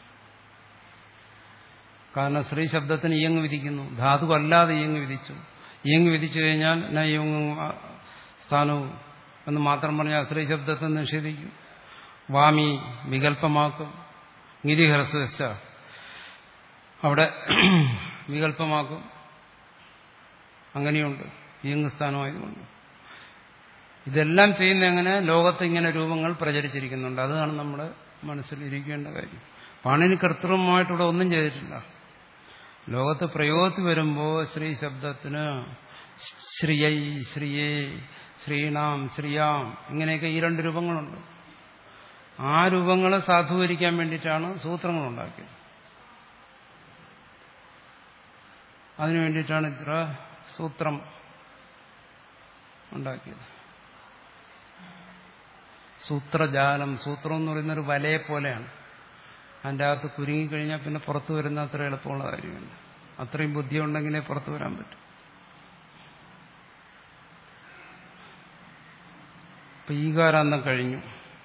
കാരണം സ്ത്രീ ശബ്ദത്തിന് ഇയങ്ങ് വിധിക്കുന്നു ധാതു അല്ലാതെ ഇയങ്ങ് വിധിച്ചു ഇയങ്ങ് വിധിച്ചു കഴിഞ്ഞാൽ നയങ്ങും സ്ഥാനവും എന്ന് മാത്രം പറഞ്ഞാൽ സ്ത്രീ ശബ്ദത്തെ നിഷേധിക്കും വാമി വികല്പമാക്കും ഗിരിഹ്രസ്വസ്ഥ അവിടെ വികല്പമാക്കും അങ്ങനെയുണ്ട് ഇയങ്ങ് സ്ഥാനമായതുകൊണ്ട് ഇതെല്ലാം ചെയ്യുന്ന എങ്ങനെ ലോകത്ത് ഇങ്ങനെ രൂപങ്ങൾ പ്രചരിച്ചിരിക്കുന്നുണ്ട് അതാണ് നമ്മുടെ മനസ്സിലിരിക്കേണ്ട കാര്യം പാണിനി കർത്തൃമായിട്ടിവിടെ ഒന്നും ചെയ്തിട്ടില്ല ലോകത്ത് പ്രയോഗത്തിൽ വരുമ്പോൾ ശ്രീ ശബ്ദത്തിന് ശ്രീയൈ ശ്രീയേ ശ്രീണാം ശ്രീയാം ഇങ്ങനെയൊക്കെ ഈ രണ്ട് രൂപങ്ങളുണ്ട് ആ രൂപങ്ങളെ സാധൂകരിക്കാൻ വേണ്ടിയിട്ടാണ് സൂത്രങ്ങൾ ഉണ്ടാക്കിയത് അതിനു വേണ്ടിയിട്ടാണ് ഇത്ര സൂത്രം ഉണ്ടാക്കിയത് സൂത്രജാലം സൂത്രം എന്ന് പറയുന്നൊരു വലയെ പോലെയാണ് അതിൻ്റെ അകത്ത് കുരുങ്ങിക്കഴിഞ്ഞാൽ പിന്നെ പുറത്തു വരുന്ന അത്ര എളുപ്പമുള്ള കാര്യമല്ല അത്രയും ബുദ്ധിയുണ്ടെങ്കിലേ പുറത്തു വരാൻ പറ്റും ഇപ്പൊ ഈകാരാന്തം കഴിഞ്ഞു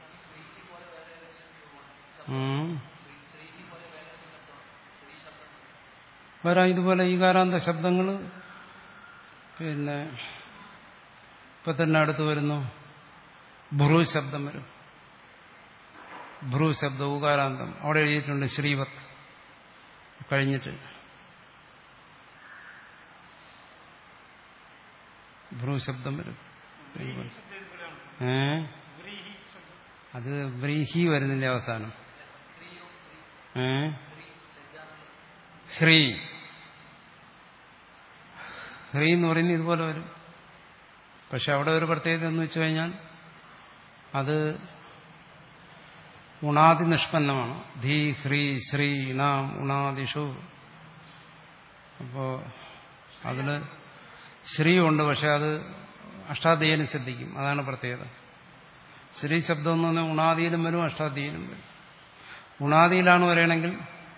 വരാം ഇതുപോലെ ഈകാരാന്ത ശബ്ദങ്ങൾ പിന്നെ ഇപ്പൊ തന്നെ അടുത്ത് വരുന്നു ഭ്രൂ ശബ്ദം വരും ഭ്രൂ ശബ്ദം ഊകാരാന്തം അവിടെ എഴുതിയിട്ടുണ്ട് ശ്രീവത് കഴിഞ്ഞിട്ട് ഭ്രൂ ശബ്ദം വരും ഏ അത് വ്രീഹി വരുന്നതിന്റെ അവസാനം ഏ ഹ്രീ ഹ്രീ എന്ന് പറയുന്നത് ഇതുപോലെ വരും പക്ഷെ അവിടെ ഒരു പ്രത്യേകത എന്ന് വെച്ചു കഴിഞ്ഞാൽ അത് ഉണാദി നിഷ്പന്നമാണ് ധീ ശ്രീ ശ്രീ നാം ഉണാദിഷു അപ്പോ അതിൽ ശ്രീ ഉണ്ട് പക്ഷെ അത് അഷ്ടാധ്യായം ശ്രദ്ധിക്കും അതാണ് പ്രത്യേകത ശ്രീ ശബ്ദം എന്ന് പറഞ്ഞാൽ ഉണാദിയിലും വരും അഷ്ടാധ്യായിലും വരും ഉണാദിയിലാണ് വരണമെങ്കിൽ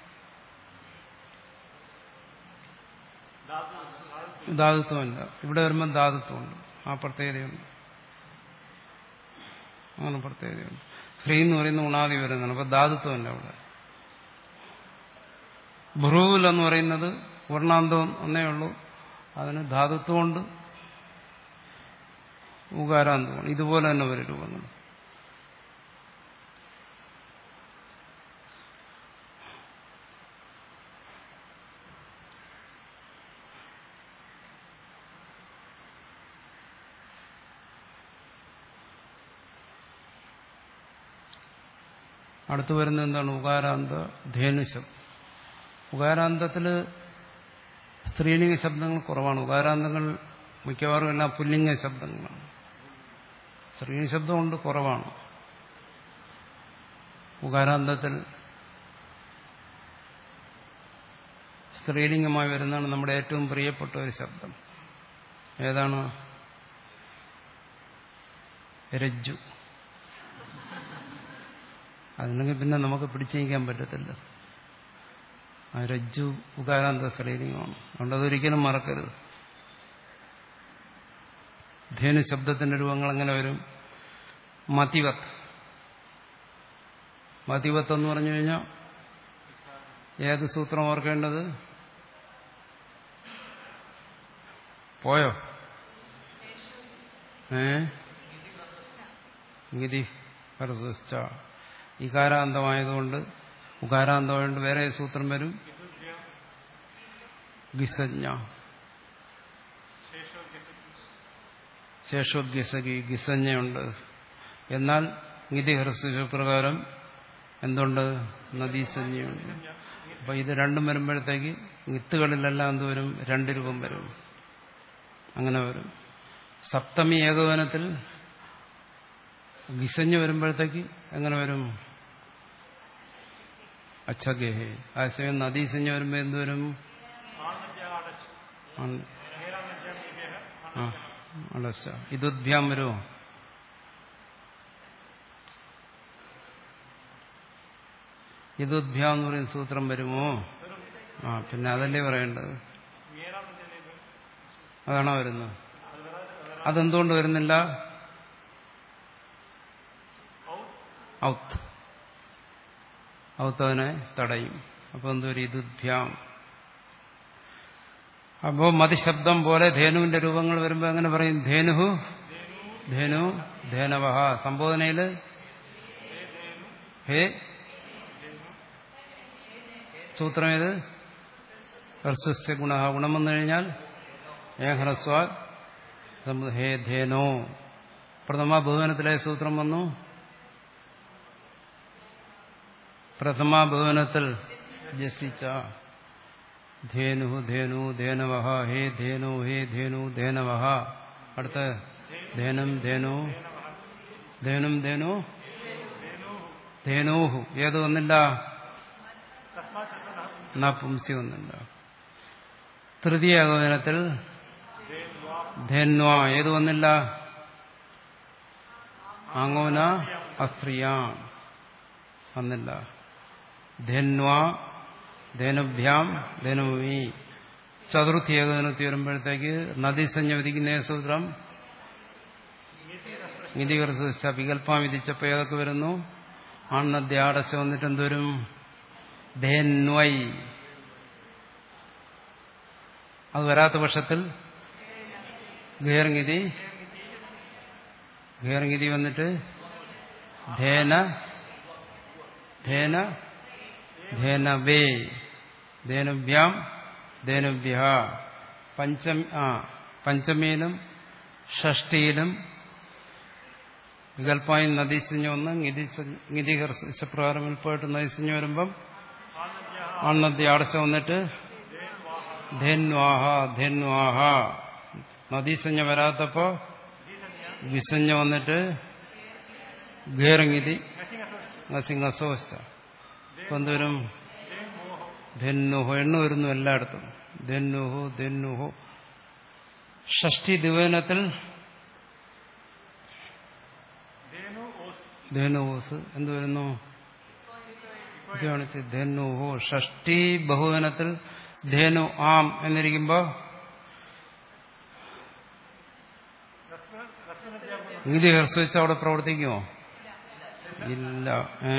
ധാതുത്വമല്ല ഇവിടെ വരുമ്പോൾ ധാതുത്വമുണ്ട് ആ പ്രത്യേകതയുണ്ട് അങ്ങനെ പ്രത്യേകതയുണ്ട് ഹ്രീ എന്ന് പറയുന്ന ഉണാദി വരുന്നതാണ് അപ്പൊ ധാതുത്വമല്ല അവിടെ ഭ്രൂവിൽ എന്ന് പറയുന്നത് വർണ്ണാന്തം ഒന്നേ ഉള്ളൂ അതിന് ധാതുത്വമുണ്ട് ഉകാരാന്തമാണ് ഇതുപോലെ തന്നെ ഒരു രൂപങ്ങൾ അടുത്തു വരുന്നത് എന്താണ് ഉകാരാന്ത ധേനുശം ഉകാരാന്തത്തിൽ സ്ത്രീലിംഗ ശബ്ദങ്ങൾ കുറവാണ് ഉകാരാന്തങ്ങൾ മിക്കവാറും എല്ലാം പുല്ലിംഗ ശബ്ദങ്ങളാണ് സ്ത്രീലിംഗ ശബ്ദമുണ്ട് കുറവാണ് ഉകാരാന്തത്തിൽ സ്ത്രീലിംഗമായി വരുന്നതാണ് നമ്മുടെ ഏറ്റവും പ്രിയപ്പെട്ട ഒരു ശബ്ദം ഏതാണ് രജ്ജു അതില്ലെങ്കിൽ പിന്നെ നമുക്ക് പിടിച്ചു നീക്കാൻ പറ്റത്തില്ല ആ രജ്ജു ഉകാരാന്ത സ്ത്രീലിംഗമാണ് അതുകൊണ്ട് അതൊരിക്കലും മറക്കരുത് ധേനു ശബ്ദത്തിന്റെ രൂപങ്ങൾ എങ്ങനെ വരും മതിവത്ത് മതിവത്ത് എന്ന് പറഞ്ഞു കഴിഞ്ഞാൽ ഏത് സൂത്രം ഓർക്കേണ്ടത് പോയോ ഏ ഗിതി ഹർസ്വസ്ഥ ഇകാരാന്തമായതുകൊണ്ട് ഉകാരാന്തമായതുകൊണ്ട് വേറെ സൂത്രം വരും ഗിസജ്ഞ ശേഷോഗ്യസകി ഗിസഞ്ജയുണ്ട് എന്നാൽ നിധി ഹ്രസ്വപ്രകാരം എന്തുണ്ട് നദീസഞ്ജയുണ്ട് അപ്പൊ ഇത് രണ്ടും വരുമ്പോഴത്തേക്ക് വിത്തുകളിലെല്ലാം എന്ത് വരും രണ്ട് രൂപം വരും അങ്ങനെ വരും സപ്തമി ഏകോപനത്തിൽ ഗിസഞ്ഞ് വരുമ്പോഴത്തേക്ക് എങ്ങനെ വരും അച്ഛഗേഹേ അതേസമയം നദീസഞ്ജ വരുമ്പോ എന്തുവരും ആ അടച്ച ഇതുദ്ഭ്യാം വരുമോ ഇതുദ്ഭ്യാം എന്ന് പറയുന്ന സൂത്രം വരുമോ ആ പിന്നെ അതല്ലേ പറയേണ്ടത് അതാണോ വരുന്നത് അതെന്തുകൊണ്ട് വരുന്നില്ല ഔത്ത് ഔത്ത് അതിനെ തടയും അപ്പൊ എന്തൊരു ഇതുദ്ഭ്യാം അപ്പോ മതിശബ്ദം പോലെ ധേനുവിന്റെ രൂപങ്ങൾ വരുമ്പോ എങ്ങനെ പറയും ധേനുഹു ധേനു ധേനവഹ സംബോധനയില് ഹേ സൂത്രം ഏത് ഹർസ്വസ്യ ഗുണ ഗുണം വന്നു കഴിഞ്ഞാൽ ഏ ഹ്രസ്വാ ഹേ ധേനോ പ്രഥമ ബഹുവനത്തിലെ സൂത്രം വന്നു പ്രഥമ ഭുവനത്തിൽ ജസിച്ച ധേനു ധേനു ധേനവഹ ഹേ ധേനു ഹേ ധേനു ധേനവഹ അടുത്ത് ധേനം ധേനു ധേനും ധേനു ധേനൂഹു ഏത് വന്നില്ല നപുംസി വന്നില്ല തൃതീയ ഏകോപനത്തിൽ ധേന്വ ഏത് വന്നില്ല ആങ്ങോന അസ്ത്രീയാം വന്നില്ല ധന്വ ധനുഭ്യാം ധനുവി ചതുർത്ഥി ഏകദിനത്തിൽ വരുമ്പോഴത്തേക്ക് നദീസഞ്ജ വിധിക്കുന്ന സൂത്രം നിധികർച്ച വികല്പം വിധിച്ചപ്പോൾ ഏതൊക്കെ വരുന്നു ആണ്ണദ്യ അടച്ച് വന്നിട്ട് എന്തോരും ധേന്വൈ അത് വരാത്ത പക്ഷത്തിൽ ഘേർഗിതി ഘേർഗിതി വന്നിട്ട് ധേന ധേന ധേനവേ ധേനുഭ്യാം ധേനുഭ്യ പഞ്ചമി ആ പഞ്ചമിയിലും ഷഷ്ടിയിലും വികല്പമായി നദീസഞ്ജ ഒന്ന് നിധിഹർഷപ്രകാരം വിൽപ്പായിട്ട് നദീസഞ്ജ വരുമ്പം ആൺനദി അടച്ച വന്നിട്ട് ധേന്വാഹ ധേന്വാഹ നദീസഞ്ജ വരാത്തപ്പോ വിസഞ്ജ വന്നിട്ട് ഘേറങ്ങിതി സിംഹസോസ്റ്റ ഇപ്പൊ എന്തോരും ധന്നുഹു എണ്ണ വരുന്നു എല്ലായിടത്തും ധന്നുഹു ധന്നുഹു ഷഷ്ടി ദിവനത്തിൽ ധേനുവോസ് എന്ത് വരുന്നു കാണിച്ച് ധേനുഹോ ഷഷ്ടി ബഹുവനത്തിൽ ധേനു ആം എന്നിരിക്കുമ്പോ ഇങ്ങനെ ഹ്രസ്വച്ച് അവിടെ പ്രവർത്തിക്കുമോ ഇല്ല ഏ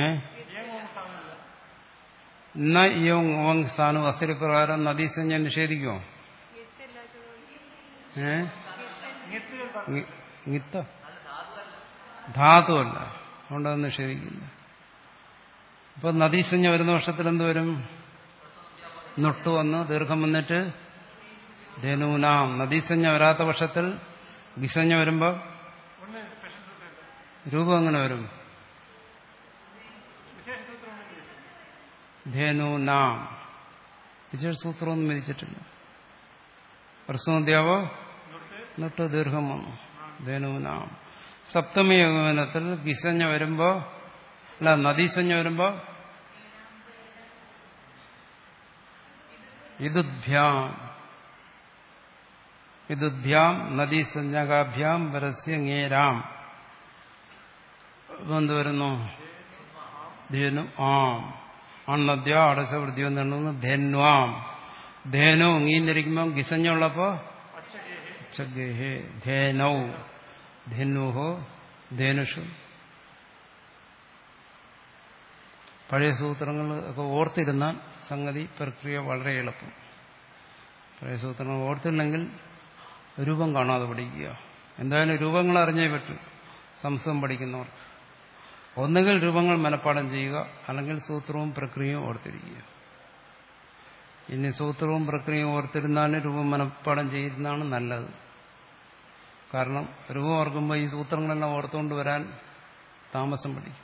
ന ഇയോങ് ഓങ് സ്ഥാനം അസ്ഥിര പ്രകാരം നദീസഞ്ജ നിഷേധിക്കുമോ ഏ ഗിത്ത ധാതുവല്ല അതുകൊണ്ട് അത് നിഷേധിക്കില്ല അപ്പൊ നദീസഞ്ജ വരുന്ന വർഷത്തിൽ എന്ത് വരും നൊട്ടു വന്ന് ദീർഘം വന്നിട്ട് ധനുനാം നദീസഞ്ജ വരാത്ത വർഷത്തിൽ ഗിസഞ്ജ വരുമ്പോ രൂപം എങ്ങനെ വരും ധേനുനാം വിജയ സൂത്രമൊന്നും വിധിച്ചിട്ടില്ല പ്രസവദ്യാവോ നൊട്ട് ദീർഘം വന്നു ധേനുനാം സപ്തമി യോഗമനത്തിൽ ഗിസഞ്ഞ വരുമ്പോ അല്ല നദീസഞ്ജ വരുമ്പോ വിദുദ്ഭ്യാം വിദുദ്ഭ്യാം നദീസഞ്ജകാഭ്യാം പരസ്യ ngേരാം എന്ത് വരുന്നു ധേനു ആം അണ്ണദ്യ അടച്ച വൃത്തി എന്താണ് ധേന്വാം ധേനു ഇങ്ങിന്നിരിക്കുമ്പോ ഗിസഞ്ഞുള്ളപ്പോ ധേനൗ ധേനുഹോ ധേനുഷു പഴയ സൂത്രങ്ങൾ ഒക്കെ ഓർത്തിരുന്നാൽ സംഗതി പ്രക്രിയ വളരെ എളുപ്പം പഴയ സൂത്രങ്ങൾ ഓർത്തില്ലെങ്കിൽ രൂപം കാണാതെ പഠിക്കുക എന്തായാലും രൂപങ്ങൾ അറിഞ്ഞേ പറ്റും സംസ്കൃതം പഠിക്കുന്നവർക്ക് ഒന്നുകിൽ രൂപങ്ങൾ മനഃപ്പാടം ചെയ്യുക അല്ലെങ്കിൽ സൂത്രവും പ്രക്രിയയും ഓർത്തിരിക്കുക ഇനി സൂത്രവും പ്രക്രിയയും ഓർത്തിരുന്നാലും രൂപം മനഃപ്പാടം ചെയ്യുന്നതാണ് നല്ലത് കാരണം രൂപം ഓർക്കുമ്പോൾ ഈ സൂത്രങ്ങളെല്ലാം ഓർത്തുകൊണ്ട് വരാൻ താമസം പഠിക്കും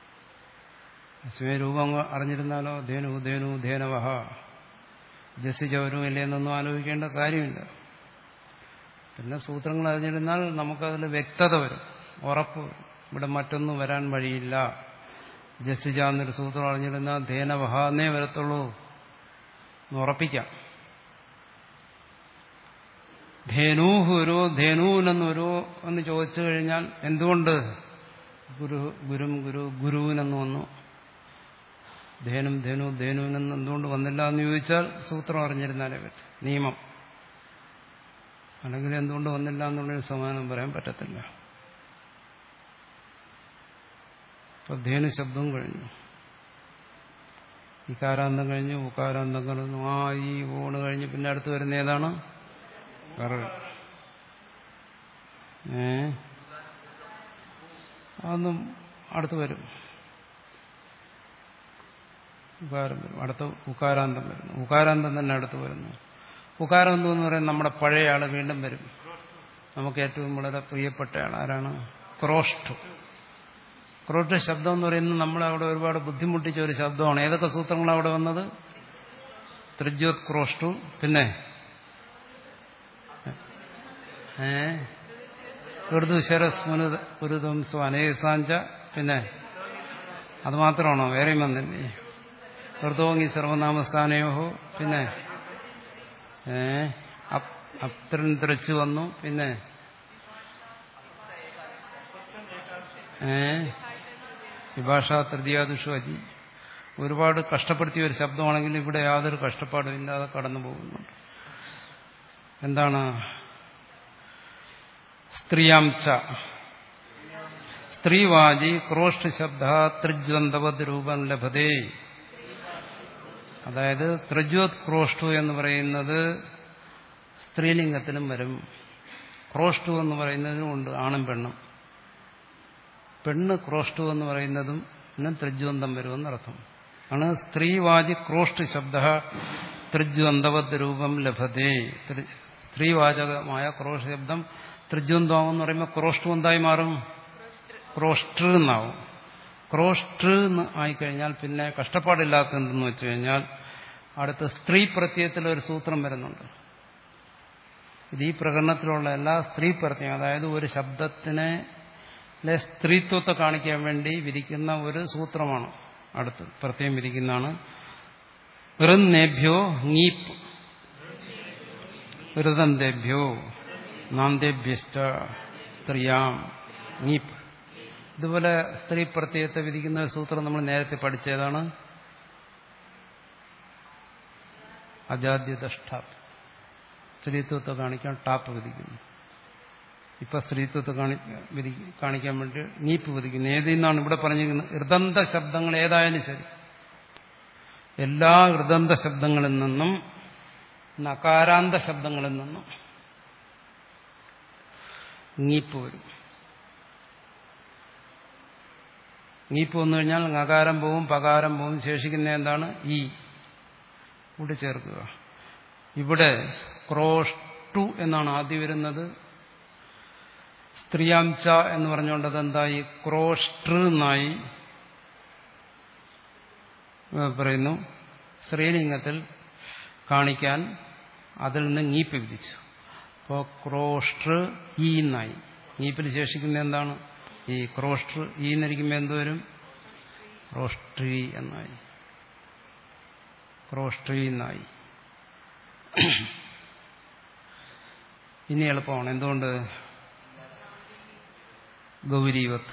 രൂപം അറിഞ്ഞിരുന്നാലോ ധേനു ധേനു ധേനവഹ ജസിച്ചവരും ഇല്ലെന്നൊന്നും ആലോചിക്കേണ്ട കാര്യമില്ല പിന്നെ സൂത്രങ്ങൾ അറിഞ്ഞിരുന്നാൽ നമുക്കതിൽ വ്യക്തത വരും ഉറപ്പ് വരും ഇവിടെ മറ്റൊന്നും വരാൻ വഴിയില്ല ജസിജ എന്നൊരു സൂത്രം അറിഞ്ഞിരുന്നാൽ ധേനവഹ എന്നേ വരത്തുള്ളൂ എന്ന് ഉറപ്പിക്കാം ധേനൂഹുരോ ധേനൂനെന്നൊരു എന്ന് ചോദിച്ചു കഴിഞ്ഞാൽ എന്തുകൊണ്ട് ഗുരു ഗുരും ഗുരു ഗുരുവിനെന്ന് വന്നു ധേനും ധേനു ധേനുവിനെന്ന് എന്തുകൊണ്ട് വന്നില്ല എന്ന് ചോദിച്ചാൽ സൂത്രം അറിഞ്ഞിരുന്നാലേ പറ്റും നിയമം അല്ലെങ്കിൽ എന്തുകൊണ്ട് വന്നില്ല എന്നുള്ളൊരു സമാധാനം പറയാൻ പറ്റത്തില്ല ഇപ്പൊ ധേനു ശബ്ദവും കഴിഞ്ഞു ഇക്കാരാന്തം കഴിഞ്ഞു ഉക്കാരാന്തം കഴിഞ്ഞു ആ ഈ ഊണ് കഴിഞ്ഞ് പിന്നെ അടുത്ത് വരുന്ന ഏതാണ് ഏ അതൊന്നും അടുത്ത് വരും ഉകാരം വരും അടുത്ത ഉകാരാന്തം വരുന്നു ഉകാരാന്തം തന്നെ അടുത്ത് വരുന്നു ഉകാരാന്തം എന്ന് പറയുന്നത് നമ്മുടെ പഴയ ആള് വീണ്ടും വരും നമുക്ക് ഏറ്റവും വളരെ പ്രിയപ്പെട്ട ആൾ ആരാണ് ക്രോഷ്ടു ക്രോഷ്ട ശബ്ദം എന്ന് പറയുന്നത് നമ്മളവിടെ ഒരുപാട് ബുദ്ധിമുട്ടിച്ച ഒരു ശബ്ദമാണ് ഏതൊക്കെ സൂത്രങ്ങളാണ് അവിടെ വന്നത് ത്രിജ്യോത് ക്രോഷ്ടു പിന്നെ ഏ ഋതു ശരസ്മനുത പുരുതം അനേസാഞ്ച പിന്നെ അത് മാത്രമാണോ വേറെയും വന്നില്ലേ ഋതോങ്ങി സർവനാമസ്ഥാനയോഹോ പിന്നെ ഏ അത്രൻ തിരച്ചു വന്നു പിന്നെ ഏ വിഭാഷ തൃതീയാദുഷു അജി ഒരുപാട് കഷ്ടപ്പെടുത്തിയ ഒരു ശബ്ദമാണെങ്കിൽ ഇവിടെ യാതൊരു കഷ്ടപ്പാടും ഇല്ലാതെ കടന്നു പോകുന്നുണ്ട് എന്താണ് സ്ത്രീയാം ച സ്ത്രീവാചി ക്രോഷ്ട ശബ്ദ ത്രിജ്വന്തവത് രൂപം ലഭതേ അതായത് ത്രിജ്വത് ക്രോഷ്ടു എന്ന് പറയുന്നത് സ്ത്രീലിംഗത്തിലും വരും ക്രോഷ്ടു എന്ന് പറയുന്നതിനും ഉണ്ട് ആണും പെണ്ണും പെണ്ണ് ക്രോഷ്ടു എന്ന് പറയുന്നതും ത്രിജ്വന്തം വരുമെന്നർത്ഥം ആണ് സ്ത്രീവാചി ക്രോഷ്ട ശബ്ദ ത്രിജ്വന്തവത് രൂപം ലഭതേ സ്ത്രീവാചകമായ ക്രോഷ ശബ്ദം ത്രിജ്വന്തം എന്ന് പറയുമ്പോൾ ക്രോഷ്ടു എന്തായി മാറും ക്രോഷ്ടൃ എന്നാവും ക്രോഷ്ടൃ എന്ന് ആയിക്കഴിഞ്ഞാൽ പിന്നെ കഷ്ടപ്പാടില്ലാത്തതെന്ന് വെച്ച് കഴിഞ്ഞാൽ അടുത്ത സ്ത്രീ പ്രത്യയത്തിൽ ഒരു സൂത്രം വരുന്നുണ്ട് ഇത് ഈ പ്രകടനത്തിലുള്ള എല്ലാ സ്ത്രീ പ്രത്യയം അതായത് ഒരു ശബ്ദത്തിനെ സ്ത്രീത്വത്തെ കാണിക്കാൻ വേണ്ടി വിധിക്കുന്ന ഒരു സൂത്രമാണ് അടുത്ത് പ്രത്യേകം വിധിക്കുന്നതാണ് ഋന്നേഭ്യോ ngീപ് ഋതന്തേഭ്യോ നാന്ദേഭ്യസ്റ്റ സ്ത്രീയാം നീപ്പ് ഇതുപോലെ സ്ത്രീ പ്രത്യയത്തെ വിധിക്കുന്ന ഒരു സൂത്രം നമ്മൾ നേരത്തെ പഠിച്ചതാണ് അജാദ്യദഷ്ടാപ്പ് സ്ത്രീത്വത്തെ കാണിക്കാൻ ടാപ്പ് വിധിക്കുന്നു ഇപ്പൊ സ്ത്രീത്വത്തെ കാണി വിധി കാണിക്കാൻ വേണ്ടി നീപ്പ് വിധിക്കുന്നു ഏതിൽ നിന്നാണ് ഇവിടെ പറഞ്ഞിരിക്കുന്നത് ഹൃദന്ത ശബ്ദങ്ങൾ ഏതായാലും ശരി എല്ലാ ഹൃദന്ത ശബ്ദങ്ങളിൽ നിന്നും നകാരാന്ത ശബ്ദങ്ങളിൽ നിന്നും നീപ്പ് വരും നീപ്പ് വന്നു കഴിഞ്ഞാൽ നകാരം പോവും പകാരം പോവും ശേഷിക്കുന്ന എന്താണ് ഈ ഇവിടെ ചേർക്കുക ഇവിടെ ക്രോഷ്ടു എന്നാണ് ആദ്യം വരുന്നത് സ്ത്രീയാംച എന്ന് പറഞ്ഞുകൊണ്ട് അതെന്തായി ക്രോഷ്ടൃ എന്നായി പറയുന്നു സ്ത്രീലിംഗത്തിൽ കാണിക്കാൻ അതിൽ നിന്ന് നീപ്പ് വിധിച്ചു അപ്പോൾ ക്രോഷ്ടൃ ഈ എന്നായി നീപ്പിൽ ശേഷിക്കുന്ന എന്താണ് ഈ ക്രോഷ്ടൃ ഈ എന്നിരിക്കുമ്പോൾ എന്തുവരും ക്രോഷ്ട്രി എന്നായി ക്രോഷ്ട്രി എന്നായി ഇനി എളുപ്പമാണ് എന്തുകൊണ്ട് ഗൗരീവത്ത്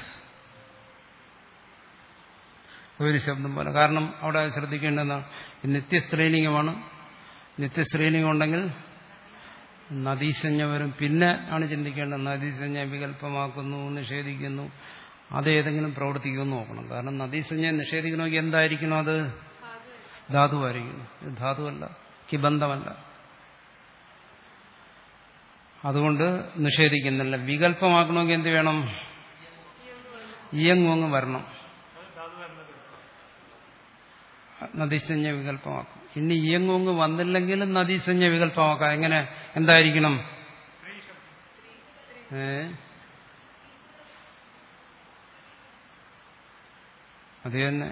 ഗൗരി ശബ്ദം പോലെ കാരണം അവിടെ ശ്രദ്ധിക്കേണ്ടതാണ് നിത്യസ്ത്രീലിംഗമാണ് നിത്യസ്ത്രീലിംഗം ഉണ്ടെങ്കിൽ നദീസഞ്ജ വരും പിന്നെ ആണ് ചിന്തിക്കേണ്ടത് നദീസഞ്ജ വികല്പമാക്കുന്നു നിഷേധിക്കുന്നു അതേതെങ്കിലും പ്രവർത്തിക്കുമെന്ന് നോക്കണം കാരണം നദീസഞ്ജയെ നിഷേധിക്കണമെങ്കിൽ എന്തായിരിക്കണം അത് ധാതുവായിരിക്കണം ഇത് ധാതുവല്ല കിബന്ധമല്ല അതുകൊണ്ട് നിഷേധിക്കുന്നില്ല വികല്പമാക്കണമെങ്കിൽ എന്ത് വേണം ഇയങ്ങുങ്ങ് വരണം നദീസഞ്ജ വികല്പമാക്കും ഇനി ഇയങ്ങുങ്ങ് വന്നില്ലെങ്കിലും നദീസഞ്ജ വികല്പമാക്കാം എങ്ങനെ എന്തായിരിക്കണം ഏ അത് തന്നെ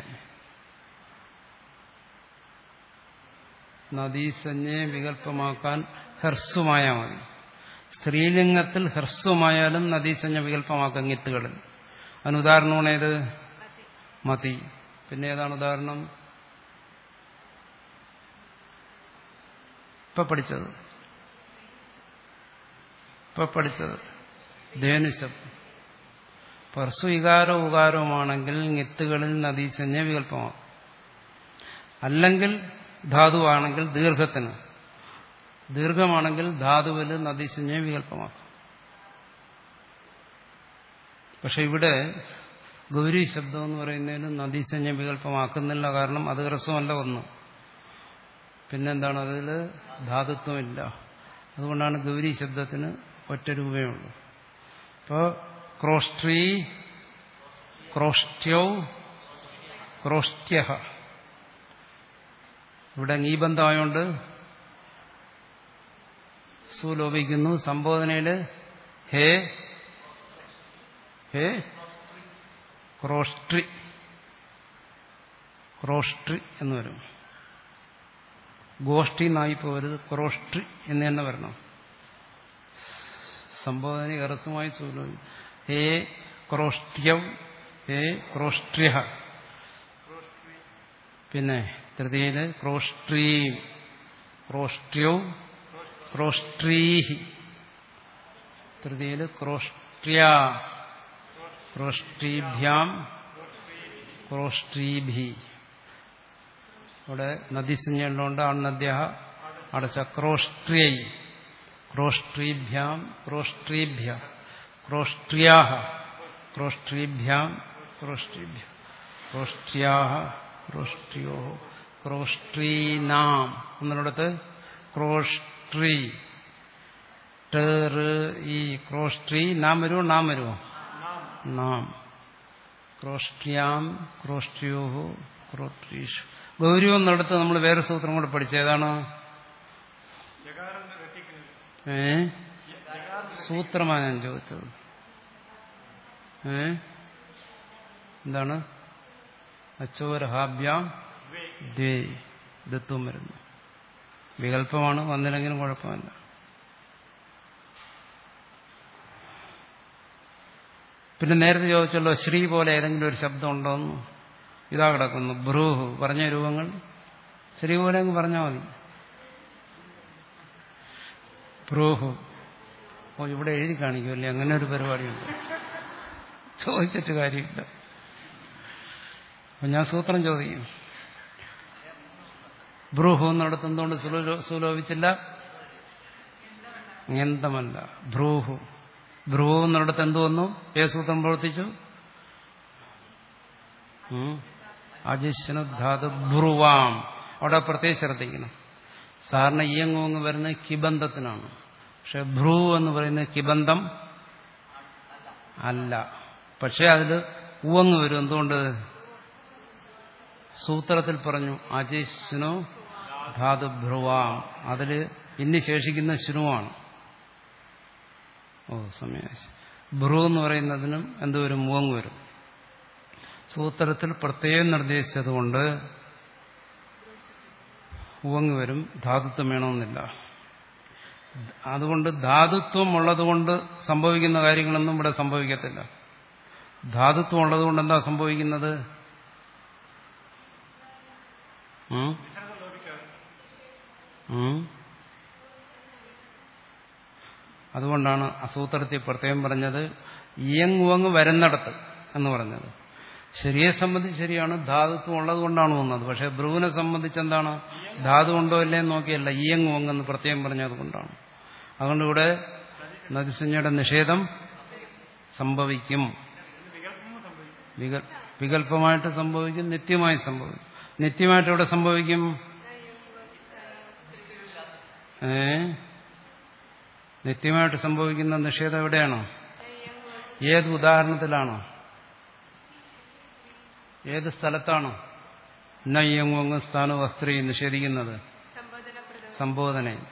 നദീസഞ്ജയെ വികല്പമാക്കാൻ ഹ്രസ്വമായാൽ മതി സ്ത്രീലിംഗത്തിൽ ഹ്രസ്വമായാലും നദീസഞ്ജ വികല്പമാക്കാം ഗിത്തുകളിൽ അതിന് ഉദാഹരണമാണ് ഏത് മതി പിന്നെ ഏതാണ് ഉദാഹരണം ഇപ്പൊ പഠിച്ചത് ഇപ്പൊ പഠിച്ചത് ധേനുശബ്ദം പർസു വികാരോ ഉകാരവുമാണെങ്കിൽ ഞെത്തുകളിൽ നദീസഞ്ജ വികല്പമാകും അല്ലെങ്കിൽ ധാതുവാണെങ്കിൽ ദീർഘത്തിന് ദീർഘമാണെങ്കിൽ ധാതുവിൽ നദീസഞ്ജ വികല്പമാക്കും പക്ഷെ ഇവിടെ ഗൗരി ശബ്ദം എന്ന് പറയുന്നതിന് നദീസഞ്ജ വികല്പമാക്കുന്നില്ല കാരണം അത് ഹ്രസ്വമല്ല ഒന്ന് പിന്നെന്താണ് അതിൽ ധാതുത്വമില്ല അതുകൊണ്ടാണ് ഗൗരി ശബ്ദത്തിന് ഒറ്റ രൂപയേ ഉള്ളൂ അപ്പോൾ ക്രോഷ്ട്രീ ക്രോഷ്ട്യൗ ക്രോഷ്ട്യ ഇവിടെ നീബന്ധമായോണ്ട് സുലോപിക്കുന്നു സംബോധനയിൽ ഹേ ഹേ ക്രോഷ്ട്രി ക്രോഷ്ട്രി എന്ന് വരും ഗോഷ്ഠി എന്നായി പോകരുത് ക്രോഷ്ട്രി എന്ന് തന്നെ വരണം സംബോധന ഹ്രസ്വമായി സൂചന ഹേ ക്രോഷ്ട്യം ഹേ ക്രോഷ്ട്ര്യ പിന്നെ തൃതീയില് ക്രോഷ്ട്രീ ക്രോഷ്ട്യോ ക്രോഷ്ട്രീഹി തൃതീയില് ക്രോഷ്ട്ര്യ ക്രോഷ്ട്രീഭ്യാം ക്രോഷ്ട്രീഭി അവിടെ നദീസഞ്ജയുള്ളതുകൊണ്ട് അണ്ണദ്യ അടച്ച ക്രോഷ്ട്രിയൈ ക്രോഷ്ട്രീഭ്യാം ക്രോഷ്ട്രീഭ്യ ക്രോഷ്ട്രിയാ ക്രോഷ്ട്രീഭ്യാം ക്രോഷ്ട്രീഭ്യ ക്രോഷ്ട്രിയാ ക്രോഷ്ട്രിയോ ക്രോഷ്ട്രീനാം എന്നിടത്ത് ക്രോഷ്ട്രീ ഈ ക്രോഷ്ട്രീ നാം വരുമോ നാം വരുമോ നാം ക്രോഷ്ട്രിയാം ക്രോഷ്ട്രിയോ ക്രോഷ്ട്രീഷു ഗൗരവം എന്നിടത്ത് നമ്മൾ വേറെ സൂത്രം കൂടെ പഠിച്ച ഏതാണ് ഏ സൂത്രമാണ് ഞാൻ ചോദിച്ചത് ഏ എന്താണ് അച്ചോരഹാഭ്യാം ദ്വേ ദത്വം വരുന്നു വികല്പമാണ് വന്നില്ലെങ്കിലും കുഴപ്പമില്ല പിന്നെ നേരത്തെ ചോദിച്ചല്ലോ ശ്രീ പോലെ ഏതെങ്കിലും ഒരു ശബ്ദം ഉണ്ടോന്ന് ഇതാ കിടക്കുന്നു ബ്രൂഹ് പറഞ്ഞ രൂപങ്ങൾ ശ്രീ പോലെ അങ്ങ് പറഞ്ഞാൽ മതി ബ്രൂഹു ഓ ഇവിടെ എഴുതി കാണിക്കുമല്ലേ അങ്ങനെ ഒരു പരിപാടിയുണ്ട് ചോദിച്ചിട്ട് കാര്യമില്ല അപ്പൊ ഞാൻ സൂത്രം ചോദിക്കും ഭ്രൂഹു എന്നിടത്ത് എന്തുകൊണ്ട് സുലോ- സുലോഭിച്ചില്ല ഗന്ധമല്ല ഭ്രൂഹു ഭ്രൂഹു എന്നിടത്ത് എന്ത് വന്നു ഏ സൂത്രം പ്രവർത്തിച്ചു അജിഷ്ണുധാതു ഭ്രുവാം അവിടെ പ്രത്യേകം ശ്രദ്ധിക്കണം സാറിന് ഇയങ്ങുവങ്ങ് വരുന്നത് കിബന്ധത്തിനാണ് പക്ഷെ ഭ്രൂ എന്ന് പറയുന്നത് കിബന്ധം അല്ല പക്ഷെ അതിൽ ഉവങ്ങ് വരും എന്തുകൊണ്ട് സൂത്രത്തിൽ പറഞ്ഞു അജിഷ്ണു ധാതു ഭ്രുവാം അതിൽ ഇനി ശേഷിക്കുന്ന ശുനുവാണ് ഓ സമയ ഭ്രു എന്ന് പറയുന്നതിനും എന്തുവരും മുവങ്ങ് വരും സൂത്രത്തിൽ പ്രത്യേകം നിർദ്ദേശിച്ചതുകൊണ്ട് ഉവങ്ങ് വരും ധാതുത്വം വേണമെന്നില്ല അതുകൊണ്ട് ധാതുത്വം ഉള്ളതുകൊണ്ട് സംഭവിക്കുന്ന കാര്യങ്ങളൊന്നും ഇവിടെ സംഭവിക്കത്തില്ല ധാതുത്വം ഉള്ളതുകൊണ്ട് എന്താ സംഭവിക്കുന്നത് ഉം? ഉം? അതുകൊണ്ടാണ് അസൂത്രത്തിൽ പ്രത്യേകം പറഞ്ഞത് ഇയങ്ങുവങ്ങ് വരുന്നിടത്ത് എന്ന് പറഞ്ഞത് ശരിയെ സംബന്ധിച്ച് ശരിയാണ് ധാതുത്വം ഉള്ളത് കൊണ്ടാണ് വന്നത് പക്ഷെ ബ്രൂവിനെ സംബന്ധിച്ച് എന്താണ് ധാതു ഉണ്ടോ ഇല്ലേ എന്ന് നോക്കിയല്ല ഇയങ്ങുവങ്ങെന്ന് പ്രത്യേകം പറഞ്ഞത് കൊണ്ടാണ് അതുകൊണ്ട് ഇവിടെ നദിസഞ്ജയുടെ നിഷേധം സംഭവിക്കും വികൽ- വികല്പമായിട്ട് സംഭവിക്കും നിത്യമായി സംഭവിക്കും നിത്യമായിട്ട് എവിടെ സംഭവിക്കും ഏ നിത്യമായിട്ട് സംഭവിക്കുന്ന നിഷേധം എവിടെയാണോ ഏത് ഉദാഹരണത്തിലാണോ ഏത് സ്ഥലത്താണോ നയ്യങ്ങുങ്ങ് സ്ഥാനു വസ്ത്രീ നിഷേധിക്കുന്നത് സംബോധനയിൽ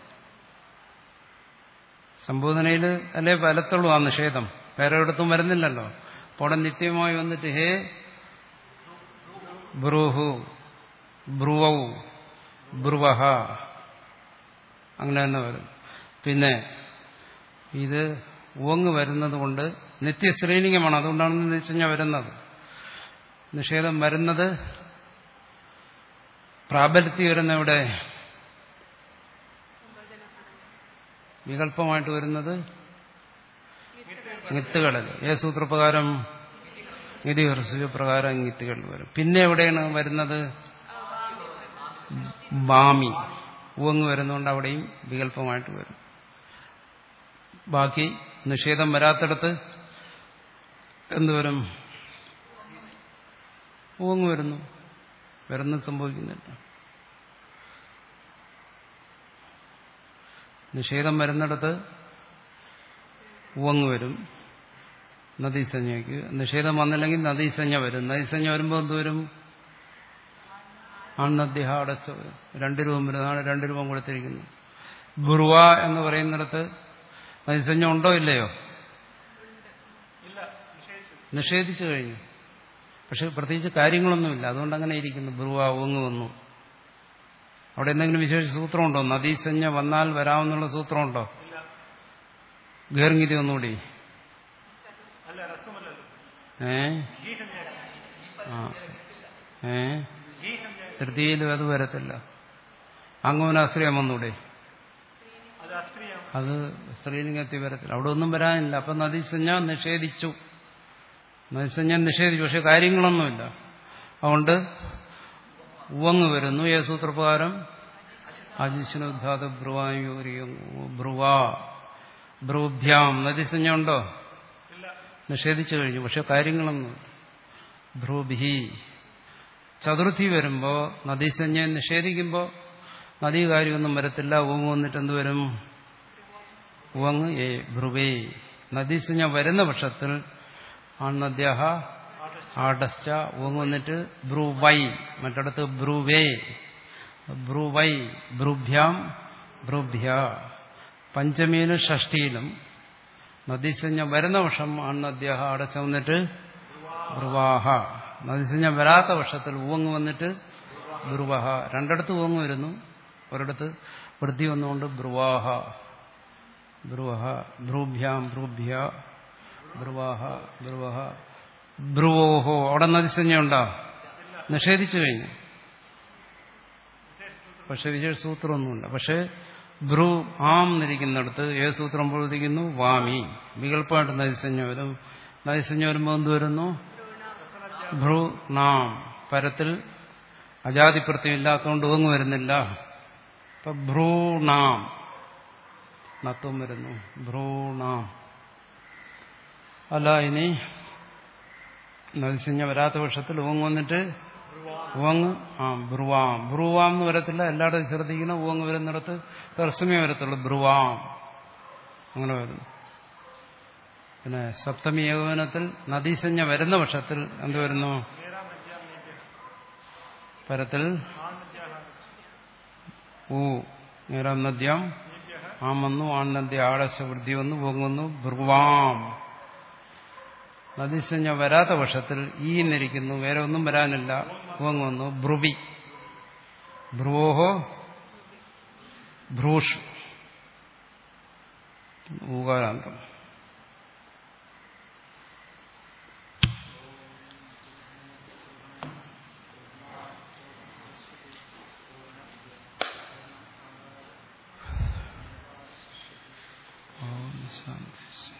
സംബോധനയിൽ അല്ലേ ഫലത്തുള്ളൂ ആ നിഷേധം വേറെ എവിടത്തും വരുന്നില്ലല്ലോ അപ്പോൾ അവിടെ നിത്യമായി വന്നിട്ട് ഹേ ബ്രൂഹു ബ്രുവൗ ബ്രുവഹ അങ്ങനെ തന്നെ വരും പിന്നെ ഇത് ഉവങ്ങ് വരുന്നത് കൊണ്ട് നിത്യശ്രീലിംഗമാണ് അതുകൊണ്ടാണ് നിശ്ചയ വരുന്നത് നിഷേധം വരുന്നത് പ്രാബല്യത്തിൽ വരുന്ന ഇവിടെ വികല്പമായിട്ട് വരുന്നത് ഗിത്തുകളിൽ ഏ സൂത്രപ്രകാരം പ്രകാരം ഗിത്തുകളിൽ വരും പിന്നെ എവിടെയാണ് വരുന്നത് ബാമി ഉവങ്ങ് വരുന്നതുകൊണ്ട് അവിടെയും വികല്പമായിട്ട് വരും ബാക്കി നിഷേധം വരാത്തിടത്ത് എന്തുവരും ഉവങ്ങ് വരുന്നു വരുന്നത് സംഭവിക്കുന്നില്ല നിഷേധം വരുന്നിടത്ത് ഉവങ്ങ് വരും നദീസഞ്ജയ്ക്ക് നിഷേധം വന്നില്ലെങ്കിൽ നദീസഞ്ജ വരും നദീസഞ്ജ വരുമ്പോൾ എന്ത് വരും ആൺനദ്യഹ അടച്ച് രണ്ട് രൂപം വരുന്നതാണ് രണ്ട് രൂപം കൊടുത്തിരിക്കുന്നു ബുർവ എന്ന് പറയുന്നിടത്ത് നദീസഞ്ജ ഉണ്ടോ ഇല്ലയോ നിഷേധിച്ചു കഴിഞ്ഞു പക്ഷെ പ്രത്യേകിച്ച് കാര്യങ്ങളൊന്നുമില്ല അതുകൊണ്ട് അങ്ങനെ ഇരിക്കുന്നു ബുർവ ഓങ്ങ് വന്നു അവിടെ എന്തെങ്കിലും വിശേഷ സൂത്രമുണ്ടോ നദീസഞ്ജ വന്നാൽ വരാമെന്നുള്ള സൂത്രമുണ്ടോ ഗേർഗിരി ഒന്നുകൂടി ഏ ആ ഏ തൃതീയിലും അത് വരത്തില്ല അംഗോനാശ്രയം വന്നൂടെ അത് സ്ത്രീലിംഗത്തിൽ വരത്തില്ല അവിടെ ഒന്നും വരാനില്ല അപ്പൊ നദീസഞ്ജ നിഷേധിച്ചു നദീസഞ്ജ നിഷേധിച്ചു പക്ഷെ കാര്യങ്ങളൊന്നുമില്ല അതുകൊണ്ട് ഉവങ്ങ് വരുന്നു ഏ സൂത്രപ്രകാരം അജിഷ്ണുദ്ധാത ബ്രുവായൂരിയും ബ്രുവാ ബ്രൂഭ്യാം നദീസഞ്ജ ഉണ്ടോ നിഷേധിച്ചു കഴിഞ്ഞു പക്ഷെ കാര്യങ്ങളൊന്നും ഭ്രൂഭി ചതുർത്ഥി വരുമ്പോ നദീസഞ്ജയെ നിഷേധിക്കുമ്പോൾ നദീ കാര്യമൊന്നും വരത്തില്ല ഉവങ്ങ് വന്നിട്ട് എന്ത് വരും ഉവങ്ങ് ഏ ഭ്രുവേ നദീസഞ്ജ വരുന്ന പക്ഷത്തിൽ ആൺനദ്യഹ ആടശ്ച ഉവങ്ങ് വന്നിട്ട് ബ്രൂവൈ മറ്റിടത്ത് ബ്രൂവേ ബ്രൂവൈ ബ്രൂഭ്യാം ബ്രൂഭ്യ പഞ്ചമിയിലും ഷഷ്ടിയിലും നദീസഞ്ജ വരുന്ന വർഷം ആൺനദ്യഹ അടച്ച വന്നിട്ട് ബ്രുവാഹ നദീസഞ്ജ വരാത്ത വർഷത്തിൽ ഊവങ്ങ് വന്നിട്ട് ബ്രുവഹ രണ്ടിടത്ത് ഊവങ്ങ് വരുന്നു ഒരിടത്ത് വൃദ്ധി വന്നുകൊണ്ട് ബ്രുവാഹ ബ്രുവഹ ബ്രൂഭ്യാം ബ്രൂഭ്യ ബ്രുവാഹ ബ്രുവഹ ബ്രുവോഹോ അവിടെ നദീസഞ്ജ ഉണ്ടോ നിഷേധിച്ചു കഴിഞ്ഞു പക്ഷെ വിശേഷ സൂത്രമൊന്നുമില്ല പക്ഷെ ഭ്രു ആം എന്നിരിക്കുന്നിടത്ത് ഏത് സൂത്രം പ്രവർത്തിക്കുന്നു വാമി വികല്പമായിട്ട് നൈസഞ്ജം വരും നൈസഞ്ജം വരുമ്പോൾ എന്ത് വരുന്നു ഭ്രു നാം പരത്തിൽ അജാതിപ്രത്യം ഇല്ലാത്തതുകൊണ്ട് ഒങ്ങ് വരുന്നില്ല ഇപ്പൊ ഭ്രൂണാം നത്വം വരുന്നു ഭ്രൂണാം അല്ല ഇനി നദിസഞ്ജ വരാത്ത പക്ഷത്തിൽ ഉവങ് വന്നിട്ട് ഉവങ് ആ ബ്രുവാം ബ്രുവാം എന്ന് വരത്തില്ല എല്ലായിടത്തും ശ്രദ്ധിക്കുന്ന ഉവങ് വരുന്നിടത്ത് തർസമേ വരത്തുള്ളൂ ബ്രുവാം അങ്ങനെ വരുന്നു പിന്നെ സപ്തമി ഏകോപനത്തിൽ നദീസഞ്ജ വരുന്ന പക്ഷത്തിൽ എന്ത് വരുന്നു പരത്തിൽ ഊ നേരം നദ്യം ആം വന്നു ആൺ നദ്യ ആടസ വൃദ്ധി വന്നു പൊങ്ങുന്നു ബ്രുവാം നദീസഞ്ജ വരാത്ത പക്ഷത്തിൽ ഈ എന്നിരിക്കുന്നു വേറെ ഒന്നും വരാനില്ല ഉവങ് വന്നു ബ്രുവി ഭ്രുവോഹോ ഭ്രൂഷ് ഊകാരാന്തം ഓം ശാന്തി